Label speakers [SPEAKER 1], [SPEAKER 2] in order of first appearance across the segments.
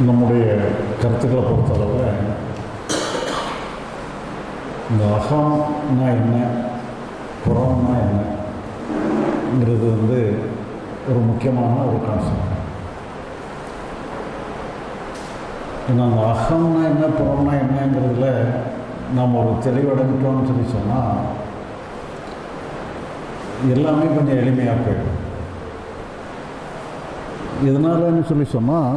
[SPEAKER 1] நம்முடைய கருத்துக்களை பொறுத்தளவில் இந்த அகம்னா என்ன புறம்னா என்னங்கிறது வந்து ஒரு முக்கியமான ஒரு கான்செப்ட் ஏன்னா அந்த அகம்னா என்ன புறம்னா என்னங்கிறதுல நாம் ஒரு தெளிவடைஞ்சிட்டோம்னு சொல்லி சொன்னால் எல்லாமே கொஞ்சம் எளிமையாக போயிடும் எதனாலன்னு சொல்லி சொன்னால்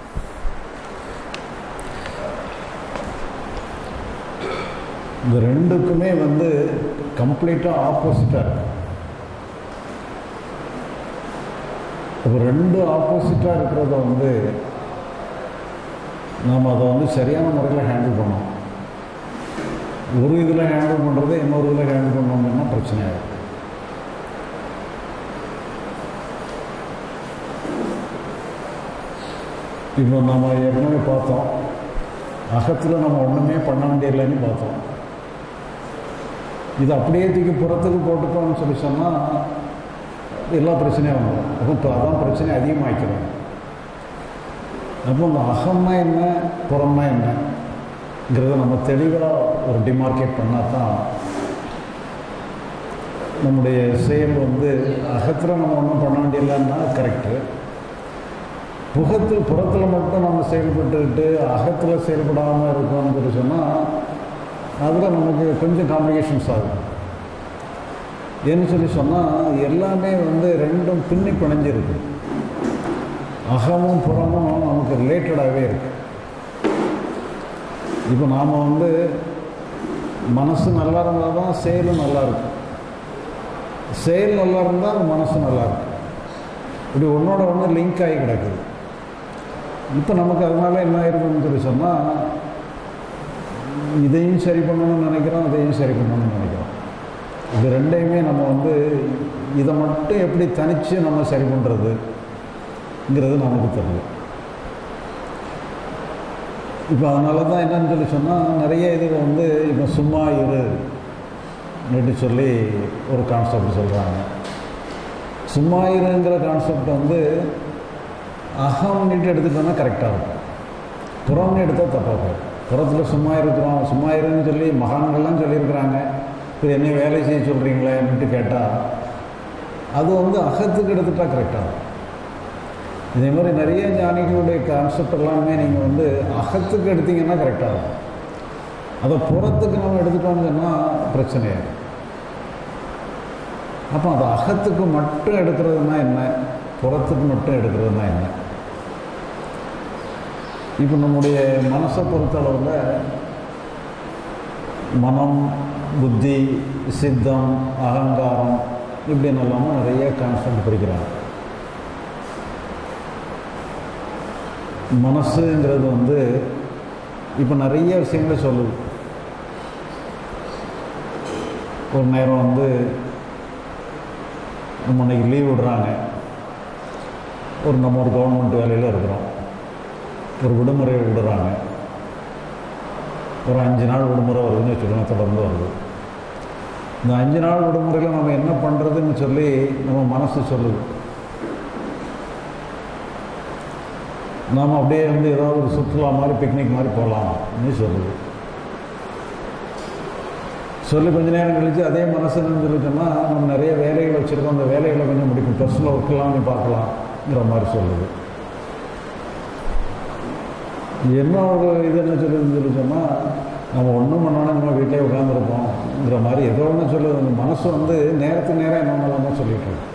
[SPEAKER 1] இந்த ரெண்டுக்குமே வந்து கம்ப்ளீட்டாக ஆப்போசிட்டாக இருக்கு இப்போ ரெண்டு ஆப்போசிட்டாக இருக்கிறத வந்து நாம் அதை வந்து சரியான முறையில் ஹேண்டில் பண்ணோம் ஒரு இதில் ஹேண்டில் பண்ணுறது இன்னொரு இதில் ஹேண்டில் பண்ணோம்னா பிரச்சனை ஆகும் இப்போ நம்ம ஏற்கனவே பார்த்தோம் அகத்தில் நம்ம ஒன்றுமே பண்ண வேண்டியதில்லைன்னு பார்த்தோம் இது அப்படியே தூக்கி புறத்துக்கு போட்டுட்டோம்னு சொல்லி சொன்னால் எல்லா பிரச்சனையும் வந்துடும் அப்போ இப்போ அதான் பிரச்சனை அதிகமாகிக்கிறோம் அப்போ இந்த அகம்னா என்ன புறம்னா என்னங்கிறத நம்ம தெளிவாக ஒரு டிமார்க்கேட் பண்ணால் தான் நம்முடைய செயல் வந்து அகத்தில் நம்ம ஒன்றும் பண்ண வேண்டியதில்லைன்னா கரெக்டு புகத்தில் புறத்தில் மட்டும் நம்ம செயல்பட்டுக்கிட்டு அகத்தில் செயல்படாமல் இருக்கோம்னு சொல்லி சொன்னால் அதில் நமக்கு கொஞ்சம் காம்ப்ளிகேஷன்ஸ் ஆகும் ஏன்னு சொல்லி சொன்னால் எல்லாமே வந்து ரெண்டும் பின்னி பிணைஞ்சிருக்கு அகமும் புறமும் நமக்கு ரிலேட்டடாகவே இருக்கு இப்போ நாம் வந்து மனசு நல்லா இருந்தால் தான் செயலும் நல்லா இருக்கும் செயல் நல்லா இருந்தால் மனசு நல்லா இருக்கும் இப்படி ஒன்றோட ஒன்று லிங்க் ஆகி கிடக்குது இப்போ நமக்கு அதனால என்ன ஆயிருக்குன்னு சொல்லி சொன்னால் இதையும் சரி பண்ணணும்னு நினைக்கிறோம் அதையும் சரி பண்ணணும்னு நினைக்கிறோம் இது ரெண்டையுமே நம்ம வந்து இதை மட்டும் எப்படி தனித்து நம்ம சரி பண்ணுறதுங்கிறது நமக்கு தெரியும் இப்போ அதனால தான் என்னன்னு சொல்லி சொன்னால் நிறைய இதுக்கு வந்து இப்போ சும்மா இரு நெட்டு சொல்லி ஒரு கான்செப்ட் சொல்கிறாங்க சும்மா இருங்கிற கான்செப்ட் வந்து அகம் நீட்டு எடுத்துட்டோம்னா கரெக்டாக இருக்கும் புறம்னு எடுத்தால் தப்பாக போயிடும் புறத்தில் சும்மா இருக்கிறோம் சும்மா இருன்னு சொல்லி மகான்கள்லாம் சொல்லியிருக்கிறாங்க இப்போ என்ன வேலை செய்ய சொல்கிறீங்களேன்ட்டு கேட்டால் அது வந்து அகத்துக்கு எடுத்துட்டா கரெக்டாக இருக்கும் இதே மாதிரி நிறைய ஞானிகளுடைய கான்செப்ட் எல்லாமே நீங்கள் வந்து அகத்துக்கு எடுத்தீங்கன்னா கரெக்டாக இருக்கும் அதை புறத்துக்கு நம்ம எடுத்துட்டோம்னு சொன்னால் பிரச்சனையாகும் அப்போ அது அகத்துக்கு மட்டும் எடுக்கிறதுனா என்ன புறத்துக்கு மட்டும் எடுக்கிறதுனா என்ன இப்போ நம்முடைய மனசை பொறுத்தளவில் மனம் புத்தி சித்தம் அகங்காரம் இப்படின்னு எல்லாமும் நிறைய கான்செப்ட் படிக்கிறாங்க மனசுங்கிறது வந்து இப்போ நிறைய விஷயங்களை சொல்லுது ஒரு நேரம் வந்து நம்ம இன்னைக்கு லீவ் விடுறாங்க ஒரு நம்ம ஒரு கவர்மெண்ட் வேலையில் இருக்கிறோம் ஒரு விடுமுறை விடுறாங்க ஒரு அஞ்சு நாள் விடுமுறை வருதுன்னு வச்சுக்கோங்க தொடர்ந்து வருது இந்த அஞ்சு நாள் விடுமுறையில் நம்ம என்ன பண்ணுறதுன்னு சொல்லி நம்ம மனசு சொல்லுது நாம் அப்படியே வந்து ஏதாவது ஒரு சுற்றுலா மாதிரி பிக்னிக் மாதிரி போகலாம்னு சொல்லுது சொல்லி கொஞ்ச நேரம் கழித்து அதே மனசுன்னு சொல்லிட்டோம்னா நம்ம நிறைய வேலைகள் வச்சுருக்கோம் அந்த வேலைகளை கொஞ்சம் முடிக்கும் பர்சனல் ஒர்க்கெல்லாம் கொஞ்சம் பார்க்கலாம்ங்கிற மாதிரி சொல்லுது என்ன ஒரு இது என்ன சொல்லுதுன்னு சொல்லி சொன்னால் நம்ம ஒன்றும் பண்ணாலும் நம்ம வீட்டிலே உட்காந்துருப்போம்ங்கிற மாதிரி ஏதோ ஒன்று சொல்லுது அந்த மனசு வந்து நேரத்துக்கு நேரம் என்னென்னலாமோ சொல்லிட்டு இருக்கு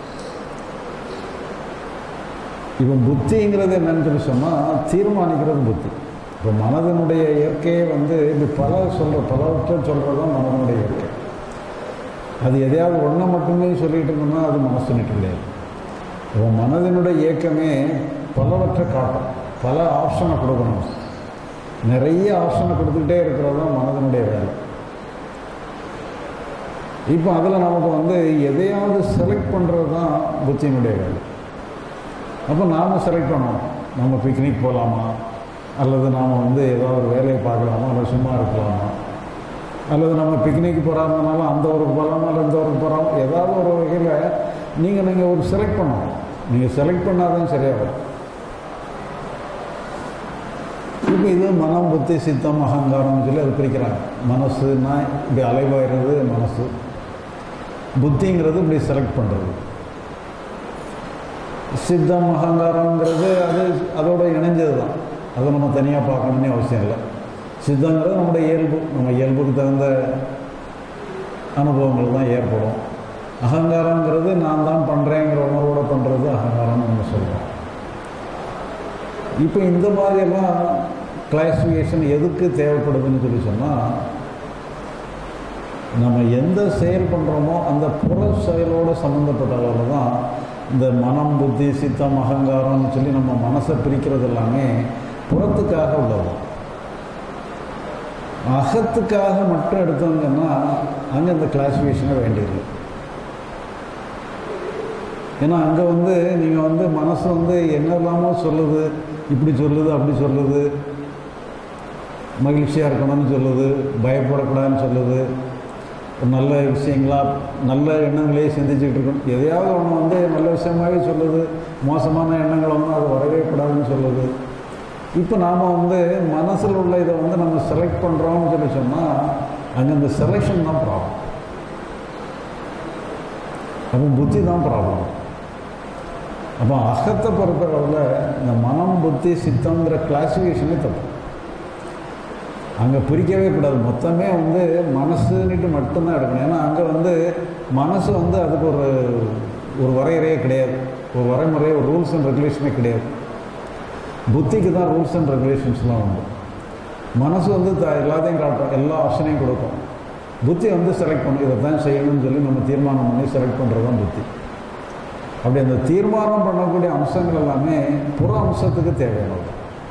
[SPEAKER 1] இப்போ புத்திங்கிறது என்னன்னு சொல்லி சொன்னால் தீர்மானிக்கிறது புத்தி இப்போ மனதினுடைய இயற்கையே வந்து இப்படி பல சொல்கிற பலவற்றை சொல்கிறது தான் மனதினுடைய இயற்கை அது எதையாவது ஒன்றை மட்டுமே சொல்லிட்டு இருந்தோம்னா அது மனசு நிட்டு கிடையாது இப்போ மனதினுடைய இயக்கமே பலவற்றை காட்டும் பல ஆப்ஷனை கொடுக்கணும் நிறைய ஆப்ஷனை கொடுத்துக்கிட்டே இருக்கிறது தான் மனதினுடைய வேலை இப்போ அதில் நமக்கு வந்து எதையாவது செலக்ட் பண்ணுறது தான் புத்தியினுடைய வேலை அப்போ நாம் செலக்ட் பண்ணணும் நம்ம பிக்னிக் போகலாமா அல்லது நாம் வந்து ஏதாவது ஒரு வேலையை பார்க்கலாமா இல்லை சும்மா இருக்கலாமா அல்லது நம்ம பிக்னிக் போகிறாங்கனாலும் அந்த ஊருக்கு போகலாமா இல்லை இந்த ஊருக்கு போகிறோம் ஏதாவது ஒரு வகையில் நீங்கள் நீங்கள் ஒரு செலக்ட் பண்ணணும் நீங்கள் செலக்ட் பண்ணாதான் சரியாக வரும் இப்போ இது மனம் புத்தி சித்தம் அகங்காரம்னு சொல்லி அது பிரிக்கிறாங்க மனசுனா இப்படி அலைவாயிறது மனசு புத்திங்கிறது இப்படி செலக்ட் பண்ணுறது சித்தம் அகங்காரங்கிறது அது அதோட இணைஞ்சது தான் அதை நம்ம தனியாக பார்க்கணும்னு அவசியம் இல்லை சித்தங்கிறது நம்முடைய இயல்பு நம்ம இயல்புக்கு தகுந்த அனுபவங்கள் தான் ஏற்படும் அகங்காரங்கிறது நான் தான் பண்ணுறேங்கிற உணர்வோடு பண்ணுறது அகங்காரம்னு நம்ம சொல்கிறோம் இப்போ இந்த மாதிரியெல்லாம் கிளாசிஃபிகேஷன் எதுக்கு தேவைப்படுதுன்னு சொல்லி சொன்னால் நம்ம எந்த செயல் பண்ணுறோமோ அந்த புற செயலோடு சம்மந்தப்பட்ட அளவில் தான் இந்த மனம் புத்தி சித்தம் அகங்காரம்னு சொல்லி நம்ம மனசை பிரிக்கிறது எல்லாமே புறத்துக்காக உள்ளது அகத்துக்காக மட்டும் எடுத்தோங்கன்னா அங்கே இந்த கிளாசிஃபிகேஷனே வேண்டியது ஏன்னா அங்கே வந்து நீங்கள் வந்து மனசு வந்து என்னெல்லாமோ சொல்லுது இப்படி சொல்லுது அப்படி சொல்லுது மகிழ்ச்சியாக இருக்கணும்னு சொல்லுது பயப்படக்கூடாதுன்னு சொல்லுது நல்ல விஷயங்களா நல்ல எண்ணங்களே சிந்திச்சுக்கிட்டு இருக்கணும் எதையாவது ஒன்று வந்து நல்ல விஷயமாகவே சொல்லுது மோசமான எண்ணங்கள் வந்து அது வரவே கூடாதுன்னு சொல்லுது இப்போ நாம் வந்து மனசில் உள்ள இதை வந்து நம்ம செலக்ட் பண்ணுறோம்னு சொல்லி சொன்னால் அங்கே இந்த செலெக்ஷன் தான் ப்ராப்ளம் அப்போ புத்தி தான் ப்ராப்ளம் அப்போ அகத்தை பொறுத்தளவில் இந்த மனம் புத்தி சித்தங்கிற கிளாசிஃபிகேஷனே தப்பு அங்கே பிரிக்கவே கூடாது மொத்தமே வந்து மனசுன்னுட்டு மட்டும்தான் எடுக்கணும் ஏன்னா அங்கே வந்து மனசு வந்து அதுக்கு ஒரு ஒரு வரையறையே கிடையாது ஒரு வரைமுறை ஒரு ரூல்ஸ் அண்ட் ரெகுலேஷனே கிடையாது புத்திக்கு தான் ரூல்ஸ் அண்ட் ரெகுலேஷன்ஸ்லாம் உண்டு மனசு வந்து த எல்லாத்தையும் காட்டும் எல்லா ஆப்ஷனையும் கொடுக்கும் புத்தி வந்து செலக்ட் பண்ணும் இதை தான் செய்யணும்னு சொல்லி நம்ம தீர்மானம் பண்ணி செலக்ட் பண்ணுறது தான் புத்தி அப்படி அந்த தீர்மானம் பண்ணக்கூடிய அம்சங்கள் எல்லாமே புற அம்சத்துக்கு தேவையானது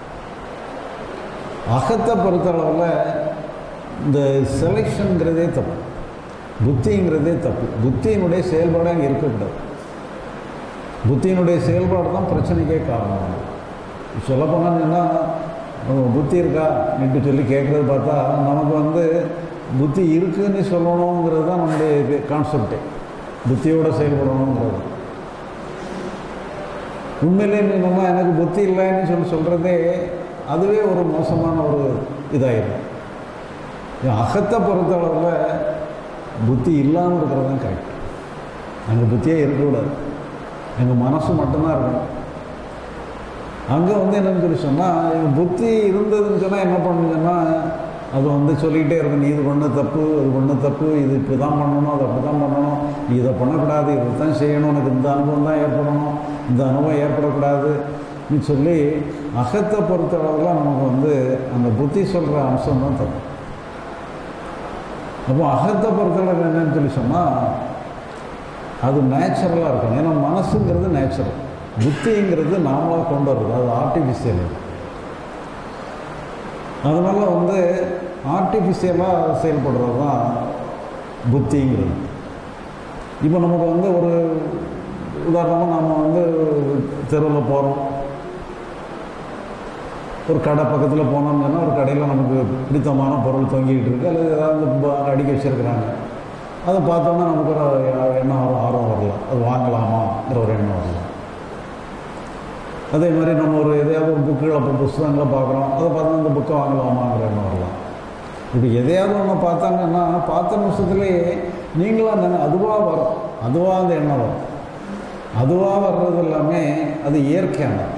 [SPEAKER 1] அகத்தை பொறுத்தளவில் இந்த செலெக்ஷனுங்கிறதே தப்பு புத்திங்கிறதே தப்பு புத்தியினுடைய செயல்பாடு அங்கே இருக்கக்கூடாது புத்தியினுடைய செயல்பாடு தான் பிரச்சனைக்கே காரணம் சொல்லப்போனால் சொன்னால் புத்தி இருக்கா என்று சொல்லி கேட்குறது பார்த்தா நமக்கு வந்து புத்தி இருக்குன்னு சொல்லணுங்கிறது தான் நம்முடைய கான்செப்டே புத்தியோடு செயல்படணுங்கிறது உண்மையிலே என்னன்னா எனக்கு புத்தி இல்லைன்னு சொல்லி சொல்கிறதே அதுவே ஒரு மோசமான ஒரு இதாயிடும் அகத்தை பொறுத்தளவில் புத்தி இல்லாமல் இருக்கிறது தான் கரெக்ட் அங்கே புத்தியே இருக்கக்கூடாது எங்கள் மனசு மட்டும்தான் இருக்கணும் அங்கே வந்து என்னன்னு சொல்லி சொன்னால் எங்கள் புத்தி இருந்ததுன்னு சொன்னால் என்ன பண்ணுங்கன்னா அது வந்து சொல்லிக்கிட்டே இருக்கும் நீ இது பண்ண தப்பு அது பண்ண தப்பு இது இப்படி தான் பண்ணணும் அது அப்படி தான் பண்ணணும் நீ இதை பண்ணக்கூடாது இதை தான் செய்யணும் உனக்கு இந்த அனுபவம் தான் ஏற்படணும் இந்த அனுபவம் ஏற்படக்கூடாது நீ சொல்லி அகத்தை பொறுத்தளவில் நமக்கு வந்து அந்த புத்தி சொல்கிற அம்சம் தான் தப்பு அப்போ அகத்தை பொறுத்தளவு என்னன்னு சொல்லி சொன்னால் அது நேச்சுரலாக இருக்கணும் ஏன்னா மனசுங்கிறது நேச்சுரல் புத்திங்கிறது நாமளாக கொண்டு வருது அது ஆர்டிஃபிஷியல் அதனால் வந்து ஆர்டிஃபிஷியலாக செயல்படுறது தான் புத்திங்கிறது இப்போ நமக்கு வந்து ஒரு உதாரணமாக நாம் வந்து தெருவில் போகிறோம் ஒரு கடை பக்கத்தில் போனோம்னு சொன்னால் ஒரு கடையில் நமக்கு பிடித்தமான பொருள் தொங்கிக்கிட்டு இருக்குது அல்லது ஏதாவது அடிக்க வச்சுருக்குறாங்க அதை பார்த்தோன்னா நமக்கு ஒரு எண்ணம் வரும் ஆர்வம் வரலாம் அது வாங்கலாமாங்கிற ஒரு எண்ணம் வரலாம் அதே மாதிரி நம்ம ஒரு எதையாவது ஒரு புக்குகளை இப்போ புஸ்தகங்களை பார்க்குறோம் அதை பார்த்தா அந்த புக்கை வாங்கலாமாங்கிற எண்ணம் வரலாம் இப்போ எதையாவது ஒன்று பார்த்தாங்கன்னா பார்த்த நிமிஷத்துலேயே நீங்களாம் தானே அதுவாக வரும் அதுவாக அந்த எண்ணம் வரும் அதுவாக வர்றது எல்லாமே அது இயற்கையானது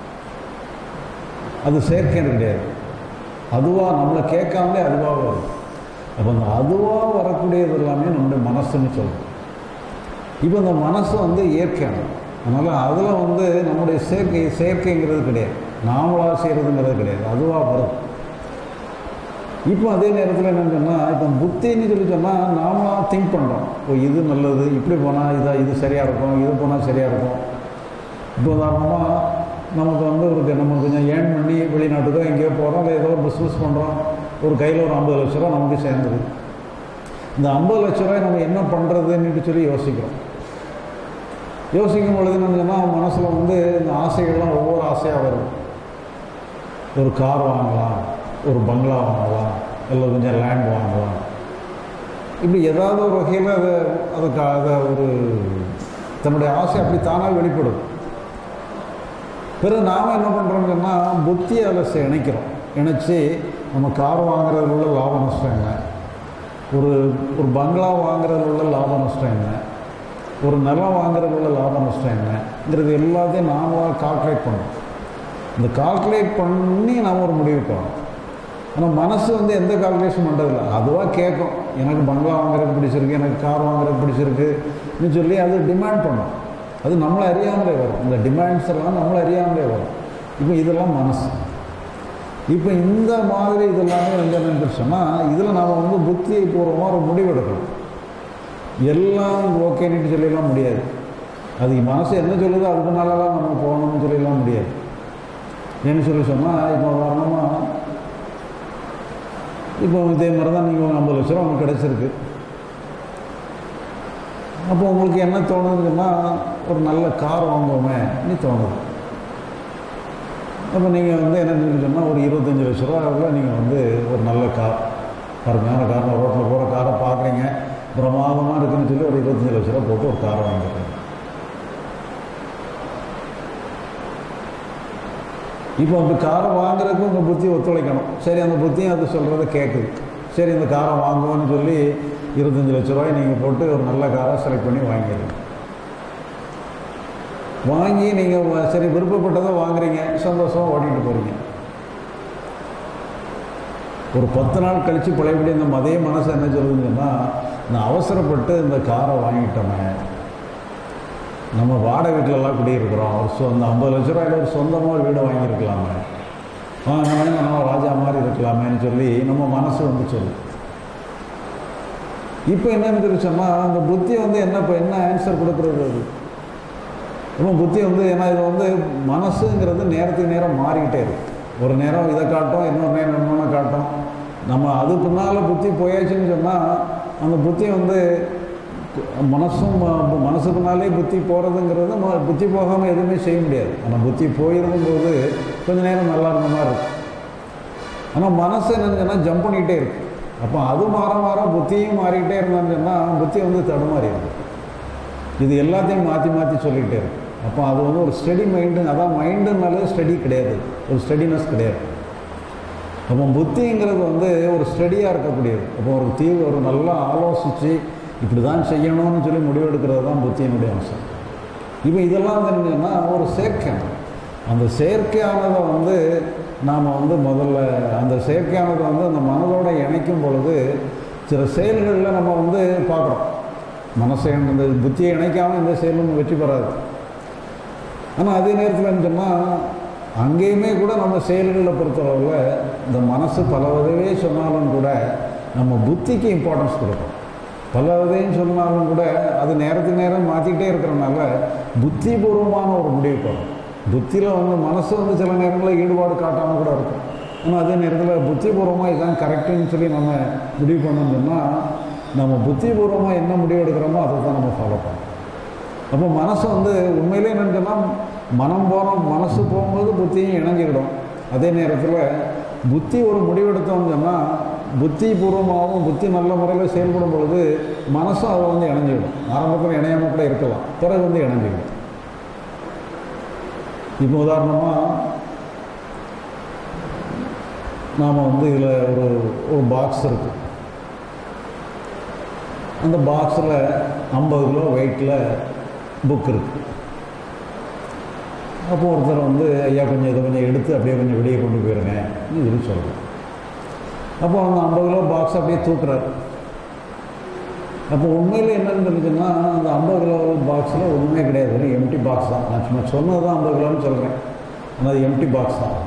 [SPEAKER 1] அது செயற்கை கிடையாது அதுவாக நம்மளை கேட்காமலே அதுவாக வரும் அப்போ அந்த அதுவாக வரக்கூடியது எல்லாமே நம்முடைய மனசுன்னு சொல்லுவோம் இப்போ இந்த மனசு வந்து இயற்கையானது அதனால் அதில் வந்து நம்முடைய செயற்கை செயற்கைங்கிறது கிடையாது நாமளாக செய்கிறதுங்கிறது கிடையாது அதுவாக வரும் இப்போ அதே நேரத்தில் என்னன்னு சொன்னால் இப்போ புத்தின்னு சொல்லி சொன்னால் நாமளாக திங்க் பண்ணுறோம் ஓ இது நல்லது இப்படி போனால் இதா இது சரியாக இருக்கும் இது போனால் சரியாக இருக்கும் இப்போ உதாரணமாக நமக்கு வந்து ஒரு நம்ம கொஞ்சம் ஏர்ன் பண்ணி வெளிநாட்டுக்கோ எங்கேயோ போகிறோம் இல்லை ஏதோ ஒரு பிஸ்னஸ் பண்ணுறோம் ஒரு கையில் ஒரு ஐம்பது லட்ச ரூபா நமக்கு சேர்ந்துது இந்த ஐம்பது லட்ச ரூபாய் நம்ம என்ன பண்ணுறதுன்னு சொல்லி யோசிக்கிறோம் யோசிக்கும் பொழுது என்னன்னு சொன்னால் மனசில் வந்து இந்த ஆசைகள்லாம் ஒவ்வொரு ஆசையாக வரும் ஒரு கார் வாங்கலாம் ஒரு பங்களா வாங்கலாம் இல்லை கொஞ்சம் லேண்ட் வாங்கலாம் இப்படி ஏதாவது ஒரு வகையில் அதை அதுக்கு அதை ஒரு தன்னுடைய ஆசை அப்படி தானாக வெளிப்படும் பிறகு நாம் என்ன பண்ணுறோம்னு சொன்னால் புத்தியை அதில் இணைக்கிறோம் இணைச்சி நம்ம கார் வாங்குறதுல உள்ள லாப நஷ்டம் என்ன ஒரு ஒரு பங்களா வாங்குறதுல உள்ள லாப நஷ்டம் என்ன ஒரு நிலம் வாங்குறதுல உள்ள லாப நஷ்டம் என்னங்கிறது எல்லாத்தையும் நாமளாக கால்குலேட் பண்ணணும் இந்த கால்குலேட் பண்ணி நாம் ஒரு முடிவுக்கு வரணும் ஆனால் மனசு வந்து எந்த கால்குலேஷன் பண்ணுறதில்ல அதுவாக கேட்கும் எனக்கு பங்களா வாங்குறதுக்கு பிடிச்சிருக்கு எனக்கு கார் வாங்குறதுக்கு பிடிச்சிருக்குன்னு சொல்லி அது டிமாண்ட் பண்ணும் அது நம்மளை அறியாமலே வரும் இந்த டிமாண்ட்ஸ் எல்லாம் நம்மளை அறியாமலே வரும் இப்போ இதெல்லாம் மனசு இப்போ இந்த மாதிரி இதெல்லாமே வந்து என்னன்னு சொன்னால் இதில் நாம் வந்து புத்தியை பூர்வமாக ஒரு முடிவு எடுக்கணும் எல்லாம் ஓகேன்னு சொல்லிடலாம் முடியாது அது மனசு என்ன சொல்லுதோ அதுக்கு மேலலாம் நம்ம போகணும்னு சொல்லிடலாம் முடியாது ஏன்னு சொல்லி சொன்னால் இப்போ வரணுமா இப்போ இதே மாதிரி தான் நீங்கள் ஐம்பது லட்ச ரூபா உங்களுக்கு கிடச்சிருக்கு அப்போ உங்களுக்கு என்ன தோணுதுன்னா ஒரு நல்ல கார் வாங்குவோமே தோணுது அப்போ நீங்கள் வந்து என்ன சொன்னால் ஒரு இருபத்தஞ்சி லட்ச ரூபாவில் நீங்கள் வந்து ஒரு நல்ல கார் அருமையான கார் ரோட்டில் போகிற காரை பார்க்குறீங்க பிரமாதமாக இருக்குன்னு சொல்லி ஒரு இருபத்தஞ்சி லட்ச ரூபா போட்டு ஒரு காரை வாங்கிக்கிறீங்க இப்போ அந்த காரை வாங்குறதுக்கு உங்கள் புத்தி ஒத்துழைக்கணும் சரி அந்த புத்தியும் அது சொல்கிறத கேட்குது சரி இந்த காரை வாங்குவோன்னு சொல்லி இருபத்தஞ்சி லட்ச ரூபாய் நீங்கள் போட்டு ஒரு நல்ல காரை செலக்ட் பண்ணி வாங்கிடுங்க வாங்கி நீங்கள் சரி விருப்பப்பட்டதை வாங்குறீங்க சந்தோஷமாக ஓட்டிகிட்டு போகிறீங்க ஒரு பத்து நாள் கழித்து பழையபடி இந்த அதே மனசு என்ன சொல்லுதுன்னா நான் அவசரப்பட்டு இந்த காரை வாங்கிட்டோமே நம்ம வாடகை வீட்டிலலாம் குடியிருக்கிறோம் ஒரு சொ அந்த ஐம்பது லட்ச ரூபாயில் ஒரு சொந்தமாக ஒரு வீடு வாங்கியிருக்கலாமே வாங்கினோடனே நம்ம ராஜா மாதிரி இருக்கலாமேன்னு சொல்லி நம்ம மனசு வந்து சொல்லு இப்போ என்னன்னு சொல்லி சொன்னால் அந்த புத்தி வந்து என்ன இப்போ என்ன ஆன்சர் கொடுக்குறது அது நம்ம புத்தி வந்து ஏன்னா இது வந்து மனசுங்கிறது நேரத்துக்கு நேரம் மாறிக்கிட்டே இருக்கு ஒரு நேரம் இதை காட்டும் இன்னொரு நேரம் இன்னொன்று காட்டும் நம்ம அது பின்னால் புத்தி போயாச்சுன்னு சொன்னால் அந்த புத்தி வந்து மனசும் மனசுக்குனாலே புத்தி போகிறதுங்கிறது ம- புத்தி போகாமல் எதுவுமே செய்ய முடியாது ஆனால் புத்தி போயிருக்கும்போது கொஞ்ச நேரம் நல்லா இருந்த மாதிரி இருக்கும் ஆனால் மனசு என்னன்னு ஜம்ப் பண்ணிக்கிட்டே இருக்கு அப்போ அது மாற மாற புத்தியும் மாறிக்கிட்டே இருந்தான்னு சொன்னால் புத்தி வந்து தடுமாறி இருக்கு இது எல்லாத்தையும் மாற்றி மாற்றி சொல்லிக்கிட்டே இருக்கு அப்போ அது வந்து ஒரு ஸ்டடி மைண்டு அதான் மைண்டுனாலே ஸ்டடி கிடையாது ஒரு ஸ்டடினஸ் கிடையாது அப்போ புத்திங்கிறது வந்து ஒரு ஸ்டடியாக இருக்கக்கூடியது அப்போ ஒரு தீவு ஒரு நல்லா ஆலோசித்து இப்படி தான் செய்யணும்னு சொல்லி முடிவெடுக்கிறது தான் புத்தியினுடைய அம்சம் இப்போ இதெல்லாம் தெரிஞ்சோன்னா ஒரு செயற்கை அந்த செயற்கையானதை வந்து நாம் வந்து முதல்ல அந்த செயற்கையானதை வந்து அந்த மனதோட இணைக்கும் பொழுது சில செயல்களில் நம்ம வந்து பார்க்குறோம் மனசை இந்த புத்தியை இணைக்காமல் எந்த செயலும் வெற்றி பெறாது ஆனால் அதே நேரத்தில் சொன்னால் அங்கேயுமே கூட நம்ம செயல்களை பொறுத்தளவில் இந்த மனசு பல உதவியே சொன்னாலும் கூட நம்ம புத்திக்கு இம்பார்ட்டன்ஸ் கொடுக்கும் பல உதவின்னு சொன்னாலும் கூட அது நேரத்துக்கு நேரம் மாற்றிக்கிட்டே இருக்கிறனால புத்திபூர்வமான ஒரு முடிவுக்கு வரும் புத்தியில் வந்து மனசு வந்து சில நேரங்களில் ஈடுபாடு காட்டாமல் கூட இருக்கும் ஆனால் அதே நேரத்தில் புத்திபூர்வமாக இதுதான் கரெக்டுன்னு சொல்லி நம்ம முடிவு பண்ணோம்னு சொன்னால் நம்ம புத்திபூர்வமாக என்ன முடிவு எடுக்கிறோமோ அதை தான் நம்ம ஃபாலோ பண்ணணும் அப்போ மனசு வந்து உண்மையிலே என்னன்னு சொன்னால் மனம் போகிறோம் மனசு போகும்போது புத்தியும் இணைஞ்சிக்கிடும் அதே நேரத்தில் புத்தி ஒரு முடிவெடுத்தோம்னு சொன்னால் புத்தி பூர்வமாகவும் புத்தி நல்ல முறையில் செயல்படும் பொழுது மனசும் அதை வந்து இணைஞ்சிடும் ஆரம்பத்தில் இணையாமல் கூட இருக்கலாம் பிறகு வந்து இணைஞ்சிடும் இப்போ உதாரணமாக நாம் வந்து இதில் ஒரு ஒரு பாக்ஸ் இருக்குது அந்த பாக்ஸில் ஐம்பது கிலோ வெயிட்டில் புக் இருக்குது அப்போ ஒருத்தர் வந்து ஐயா கொஞ்சம் இதை கொஞ்சம் எடுத்து அப்படியே கொஞ்சம் வெளியே கொண்டு போயிருங்க சொல்லி சொல்கிறேன் அப்போ அந்த ஐம்பது கிலோ பாக்ஸ் அப்படியே தூக்குறாரு அப்போ உண்மையில் என்னன்னு தெரிஞ்சுன்னா அந்த ஐம்பது கிலோ பாக்ஸில் ஒன்றுமே கிடையாது வெறும் எம்டி பாக்ஸ் தான் நான் சும்மா சொன்னது தான் ஐம்பது கிலோன்னு சொல்கிறேன் ஆனால் அது எம்டி பாக்ஸ் தான்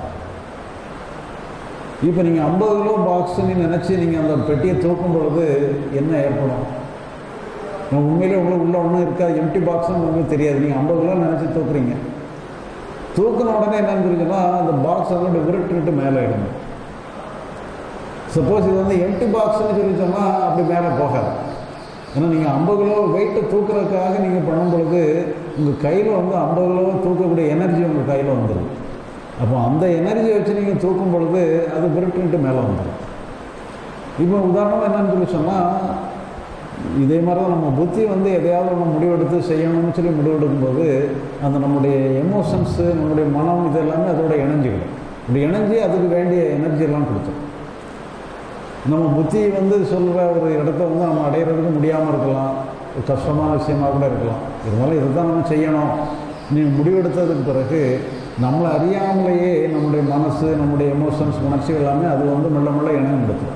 [SPEAKER 1] இப்போ நீங்கள் ஐம்பது கிலோ பாக்ஸ்ன்னு நினச்சி நீங்கள் அந்த பெட்டியை தூக்கும் பொழுது என்ன ஏற்படும் நான் உண்மையிலே உங்களுக்கு உள்ள ஒன்றும் இருக்காது எம்டி பாக்ஸ்னு உங்களுக்கு தெரியாது நீங்கள் ஐம்பது கிலோ நினச்சி தூக்குறீங்க தூக்கின உடனே என்னன்னு தெரிஞ்சுன்னா அந்த பாக்ஸ் வந்து விரட்டுட்டு மேலே இடணும் சப்போஸ் இது வந்து எம்டி பாக்ஸ்னு சொல்லி சொன்னால் அப்படி மேலே போகாது ஏன்னா நீங்கள் ஐம்பது கிலோ வெயிட்டை தூக்குறதுக்காக நீங்கள் பண்ணும் பொழுது உங்கள் கையில் வந்து ஐம்பது கிலோ தூக்கக்கூடிய எனர்ஜி உங்கள் கையில் வந்துடும் அப்போ அந்த எனர்ஜியை வச்சு நீங்கள் தூக்கும் பொழுது அது விரட்டுன்ட்டு மேலே வந்துடும் இப்போ உதாரணமாக என்னன்னு சொல்லி சொன்னால் இதே மாதிரி தான் நம்ம புத்தி வந்து எதையாவது நம்ம முடிவெடுத்து செய்யணும்னு சொல்லி முடிவெடுக்கும்போது அந்த நம்முடைய எமோஷன்ஸு நம்முடைய மனம் இது எல்லாமே அதோட இணைஞ்சிக்கிடும் இப்படி இணைஞ்சு அதுக்கு வேண்டிய எனர்ஜியெல்லாம் கொடுத்தோம் நம்ம புத்தி வந்து சொல்கிற ஒரு இடத்த வந்து நம்ம அடையிறதுக்கு முடியாமல் இருக்கலாம் ஒரு கஷ்டமான விஷயமா கூட இருக்கலாம் இருந்தாலும் இதுதான் நம்ம செய்யணும் நீ முடிவெடுத்ததுக்கு பிறகு நம்மளை அறியாமலேயே நம்முடைய மனசு நம்முடைய எமோஷன்ஸ் உணர்ச்சி எல்லாமே அது வந்து மெல்ல மெல்ல இணையம் எடுத்துரும்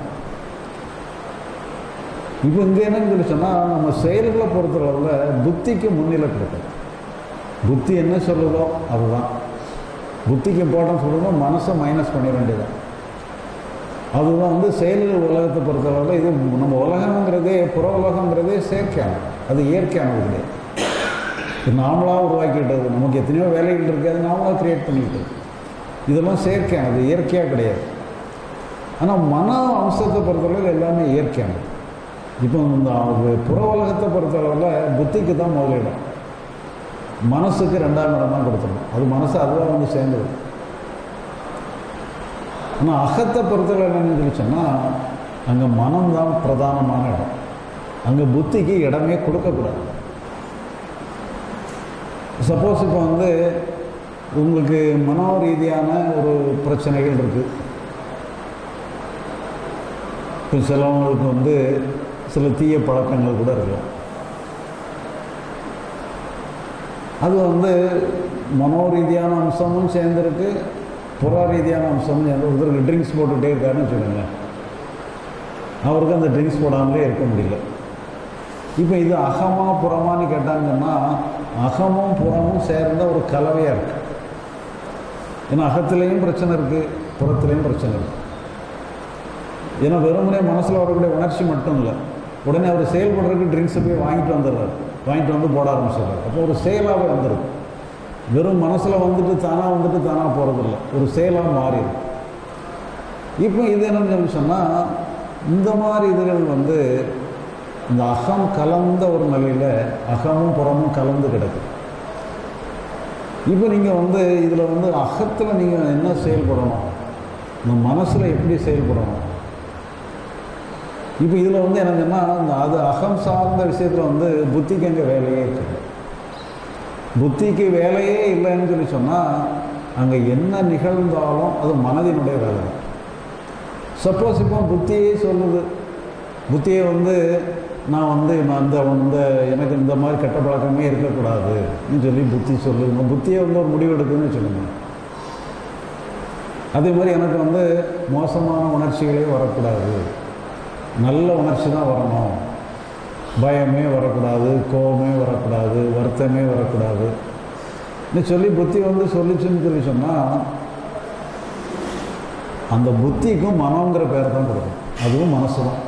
[SPEAKER 1] இப்போ இங்கே என்னன்னு சொல்லி சொன்னால் நம்ம செயல்களை பொறுத்தளவில் புத்திக்கு முன்னிலை கொடுக்கும் புத்தி என்ன சொல்லுதோ அதுதான் புத்திக்கு இம்பார்ட்டன்ஸ் கொடுக்கணும் மனசை மைனஸ் பண்ணிட வேண்டியதான் அதுதான் வந்து செயல்கள் உலகத்தை பொறுத்தளவில் இது நம்ம உலகங்கிறதே புற உலகங்கிறதே செயற்கையானது அது இயற்கையானது கிடையாது இது நாமளாக உருவாக்கிட்டது நமக்கு எத்தனையோ வேலைகள் இருக்குது அது நாமளாக கிரியேட் பண்ணிக்கிட்டது இதெல்லாம் செயற்கையானது இயற்கையாக கிடையாது ஆனால் மன அம்சத்தை பொறுத்தளவில் எல்லாமே இயற்கையானது இப்போ இந்த புற உலகத்தை பொறுத்தளவில் புத்திக்கு தான் முதலிடம் மனசுக்கு ரெண்டாம் இடம் தான் கொடுத்துருணும் அது மனசு அதுவாக வந்து சேர்ந்தது ஆனால் அகத்தை பொறுத்தவரை என்னன்னு சொல்லி சொன்னால் அங்கே மனம்தான் பிரதானமான இடம் அங்கே புத்திக்கு இடமே கொடுக்கக்கூடாது சப்போஸ் இப்போ வந்து உங்களுக்கு மனோ ரீதியான ஒரு பிரச்சனைகள் இருக்குது இப்போ சிலவங்களுக்கு வந்து சில தீய பழக்கங்கள் கூட இருக்கலாம் அது வந்து மனோ ரீதியான அம்சமும் சேர்ந்துருக்கு புற ரீதியான அம்சமும் சேர்ந்து ஒருத்தருக்கு ட்ரிங்க்ஸ் போட்டுகிட்டே இருக்காருன்னு வச்சுக்கோங்க அவருக்கு அந்த ட்ரிங்க்ஸ் போடாமலே இருக்க முடியல இப்போ இது அகமா புறமான்னு கேட்டாங்கன்னா அகமும் புறமும் சேர்ந்த ஒரு கலவையாக இருக்குது ஏன்னா அகத்துலேயும் பிரச்சனை இருக்குது புறத்துலேயும் பிரச்சனை இருக்குது ஏன்னா வெறுமனே மனசில் வரக்கூடிய உணர்ச்சி மட்டும் இல்லை உடனே அவர் செயல்படுறதுக்கு ட்ரிங்க்ஸை போய் வாங்கிட்டு வந்துடுறாரு வாங்கிட்டு வந்து போட ஆரம்பிச்சிடுறாரு அப்போ ஒரு செயலாகவே வந்துடும் வெறும் மனசில் வந்துட்டு தானாக வந்துட்டு தானாக போகிறதில்ல ஒரு செயலாக மாறிடும் இப்போ இது என்னன்னு சொல்லி சொன்னால் இந்த மாதிரி இதுகள் வந்து இந்த அகம் கலந்த ஒரு நிலையில் அகமும் புறமும் கலந்து கிடக்கு இப்போ நீங்கள் வந்து இதில் வந்து அகத்தில் நீங்கள் என்ன செயல்படணும் இந்த மனசில் எப்படி செயல்படணும் இப்போ இதில் வந்து என்னங்கன்னா இந்த அது அகம் சார்ந்த விஷயத்தில் வந்து புத்திக்கு அங்கே வேலையே இருக்குது புத்திக்கு வேலையே இல்லைன்னு சொல்லி சொன்னால் அங்கே என்ன நிகழ்ந்தாலும் அது மனதினுடைய வேலை தான் சப்போஸ் இப்போ புத்தியே சொல்லுது புத்தியை வந்து நான் வந்து நான் இந்த இந்த எனக்கு இந்த மாதிரி கெட்ட பழக்கமே இருக்கக்கூடாதுன்னு சொல்லி புத்தி சொல்லுங்க புத்தியை வந்து ஒரு முடிவு எடுக்குதுன்னு சொல்லுங்க அதே மாதிரி எனக்கு வந்து மோசமான உணர்ச்சிகளே வரக்கூடாது நல்ல உணர்ச்சி தான் வரணும் பயமே வரக்கூடாது கோபமே வரக்கூடாது வருத்தமே வரக்கூடாது சொல்லி புத்தி வந்து சொல்லிச்சுன்னு சொல்லி சொன்னால் அந்த புத்திக்கும் மனங்கிற பேர் தான் கொடுக்கும் அதுவும் மனசு தான்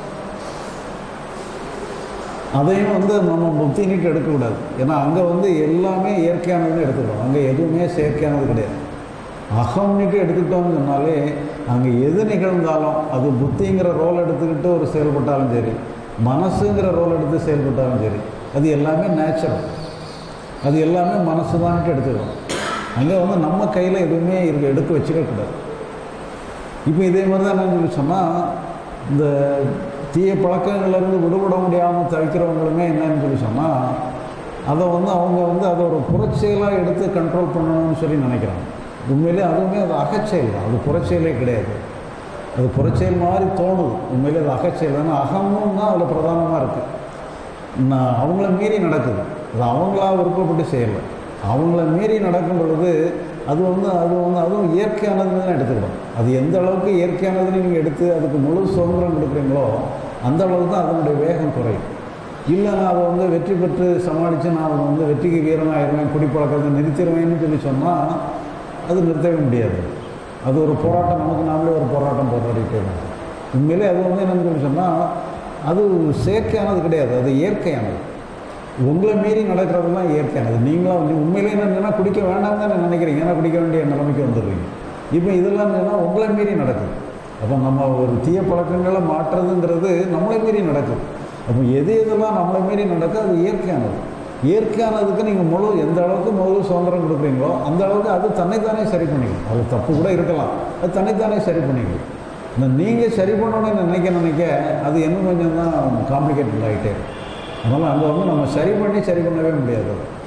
[SPEAKER 1] அதையும் வந்து நம்ம புத்தி நீட்டு எடுக்கக்கூடாது ஏன்னா அங்கே வந்து எல்லாமே இயற்கையானதுன்னு எடுத்துக்கணும் அங்கே எதுவுமே செயற்கையானது கிடையாது அகம் நீட்டு எடுத்துக்கிட்டோம்னு சொன்னாலே அங்கே எது நிகழ்ந்தாலும் அது புத்திங்கிற ரோல் எடுத்துக்கிட்டு ஒரு செயல்பட்டாலும் சரி மனசுங்கிற ரோல் எடுத்து செயல்பட்டாலும் சரி அது எல்லாமே நேச்சுரல் அது எல்லாமே மனசு தான்ட்டு எடுத்துக்கணும் அங்கே வந்து நம்ம கையில் எதுவுமே இருக்க எடுக்க வச்சுக்கக்கூடாது இப்போ இதே மாதிரி தான் என்னன்னு சொல்லி சொன்னால் இந்த தீய பழக்கங்கள்லேருந்து விடுபட முடியாமல் தவிக்கிறவங்களுமே என்னன்னு சொல்லி சொன்னால் அதை வந்து அவங்க வந்து அதை ஒரு புறச்செயலாக எடுத்து கண்ட்ரோல் பண்ணணும்னு சொல்லி நினைக்கிறாங்க உண்மையிலே அதுவுமே அது அகச்செயல் தான் அது புறச்செயலே கிடையாது அது புறச்செயல் மாதிரி தோணுது உண்மையிலே அது அகச்செயல் ஏன்னா அகமும் தான் அதில் பிரதானமாக இருக்குது நான் அவங்கள மீறி நடக்குது அது அவங்களா விருப்பப்பட்டு செய்யலை அவங்கள மீறி நடக்கும் பொழுது அது வந்து அது வந்து அதுவும் இயற்கையானதுன்னு தான் எடுத்துக்கணும் அது எந்த அளவுக்கு இயற்கையானதுன்னு நீங்கள் எடுத்து அதுக்கு முழு சுதந்திரம் கொடுக்குறீங்களோ அந்த அளவுக்கு தான் அதனுடைய வேகம் குறையும் இல்லை நான் அதை வந்து வெற்றி பெற்று சமாளித்து நான் அதை வந்து வெற்றிக்கு வீரனாகிடுவேன் குடிப்பழக்கத்தை நிறுத்திடுவேன்னு சொல்லி சொன்னால் அது நிறுத்தவே முடியாது அது ஒரு போராட்டம் நமக்கு நாமளே ஒரு போராட்டம் போராடிட்டே இருக்கோம் உண்மையிலே அது வந்து என்னன்னு சொல்லி சொன்னால் அது செயற்கையானது கிடையாது அது இயற்கையானது உங்களை மீறி நடக்கிறதெல்லாம் இயற்கையானது நீங்களாம் வந்து உண்மையிலே என்னன்னா குடிக்க வேண்டாம் தான் நினைக்கிறீங்க ஏன்னா குடிக்க வேண்டிய நிலைமைக்கு வந்துடுறீங்க இப்போ இதெல்லாம் என்னன்னா உங்களை மீறி நடக்குது அப்போ நம்ம ஒரு தீய பழக்கங்களை மாற்றுறதுங்கிறது நம்மளை மீறி நடக்குது அப்போ எது எதெல்லாம் நம்மளை மீறி நடக்குது அது இயற்கையானது இயற்கையானதுக்கு நீங்கள் முழு எந்த அளவுக்கு முழு சுதந்திரம் கொடுக்குறீங்களோ அந்த அளவுக்கு அது தன்னைத்தானே சரி பண்ணிக்கும் அது தப்பு கூட இருக்கலாம் அது தன்னைத்தானே சரி பண்ணிக்கும் இந்த நீங்கள் சரி பண்ணணும்னு நினைக்க நினைக்க அது இன்னும் கொஞ்சம் தான் காம்ப்ளிகேட்டட் ஆகிட்டே இருக்கும் அதனால் அங்கே வந்து நம்ம சரி பண்ணி சரி பண்ணவே முடியாது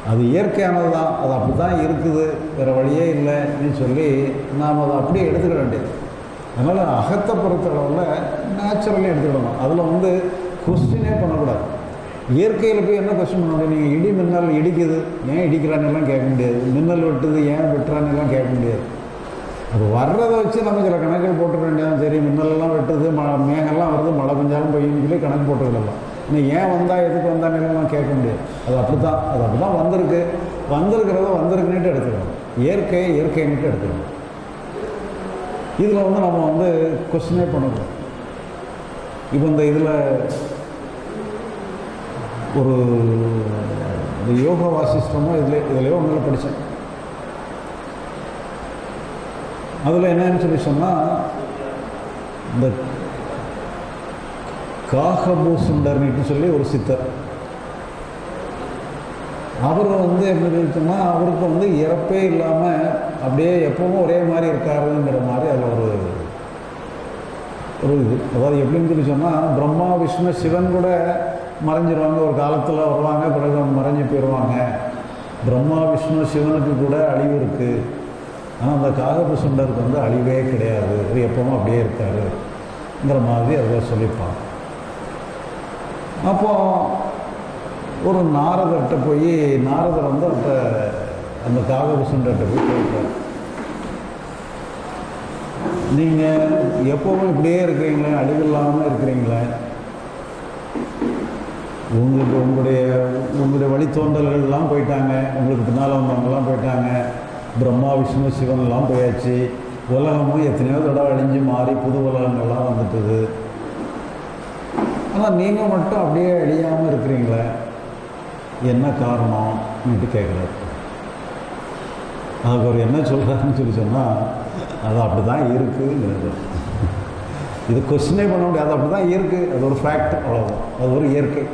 [SPEAKER 1] அது இயற்கையானது தான் அது அப்படி தான் இருக்குது வேறு வழியே இல்லைன்னு சொல்லி நாம் அதை அப்படியே எடுத்துக்க வேண்டியது அதனால் அகத்தை பொறுத்தளவில் நேச்சுரலி எடுத்துக்கிடணும் அதில் வந்து கொஸ்டினே பண்ணக்கூடாது இயற்கையில் போய் என்ன கொஸ்டின் பண்ண முடியும் நீங்கள் இடி மின்னல் இடிக்குது ஏன் இடிக்கிறான்னெல்லாம் கேட்க முடியாது மின்னல் வெட்டுது ஏன் வெட்டுறான்னெல்லாம் கேட்க முடியாது அது வர்றதை வச்சு நம்ம சில கணக்கில் போட்டுக்க வேண்டியதான் சரி மின்னலெல்லாம் வெட்டுது ம மேகெல்லாம் வருது மழை பெஞ்சாலும் பெய்யும் சொல்லி கணக்கு போட்டுக்கிடலாம் இன்னும் ஏன் வந்தால் எதுக்கு வந்தானெல்லாம் கேட்க முடியாது அது அப்படி தான் அது அப்படி தான் வந்திருக்கு வந்திருக்கிறத வந்திருக்குன்னுட்டு எடுத்துக்கணும் இயற்கையை இயற்கைன்னுட்டு எடுத்துக்கணும் இதில் வந்து நம்ம வந்து கொஸ்டினே பண்ணக்கூடாது இப்போ இந்த இதில் ஒரு இந்த யோகா வாசிஷ்டமோ இதில் இதுலையோ ஒன்றில் படித்தேன் அதில் என்னன்னு சொல்லி சொன்னால் இந்த காகபூசுண்டர்னிட்டு சொல்லி ஒரு சித்தர் அவர் வந்து எப்படி சொன்னால் அவருக்கு வந்து இறப்பே இல்லாமல் அப்படியே எப்பவும் ஒரே மாதிரி இருக்காருங்கிற மாதிரி அதில் ஒரு ஒரு இது அதாவது எப்படின்னு சொல்லி சொன்னால் பிரம்மா விஷ்ணு சிவன் கூட மறைஞ்சிருவாங்க ஒரு காலத்தில் வருவாங்க பிறகு அவங்க மறைஞ்சு போயிடுவாங்க பிரம்மா விஷ்ணு சிவனுக்கு கூட அழிவு இருக்குது ஆனால் அந்த காகபசுண்டருக்கு வந்து அழிவே கிடையாது அது எப்பவும் அப்படியே இருக்காருங்கிற மாதிரி அதில் சொல்லியிருப்பாங்க அப்போ ஒரு நாரதர்கிட்ட போய் நாரதர் வந்து அவர்கிட்ட அந்த காகபசுண்டர்கிட்ட போய் கேட்பார் நீங்கள் எப்பவும் இப்படியே இருக்கிறீங்களே அழிவில்லாமல் இருக்கிறீங்களே உங்களுக்கு உங்களுடைய உங்களுடைய வழித்தோன்றல்கள்லாம் போயிட்டாங்க உங்களுக்கு பின்னால் வந்தவங்கலாம் போயிட்டாங்க பிரம்மா விஷ்ணு சிவன்லாம் போயாச்சு உலகமும் எத்தனையோ தடவை அழிஞ்சு மாறி புது உலகங்கள்லாம் வந்துட்டுது ஆனால் நீங்கள் மட்டும் அப்படியே அழியாமல் இருக்கிறீங்களே என்ன காரணம்னுட்டு கேட்குறாரு அதுக்கு அவர் என்ன சொல்கிறாருன்னு சொல்லி சொன்னால் அது அப்படி தான் இருக்குங்கிறது இது கொஸ்டினே பண்ண முடியாது அது அப்படி தான் இருக்குது அது ஒரு ஃபேக்ட் அவ்வளோதான் அது ஒரு இயற்கை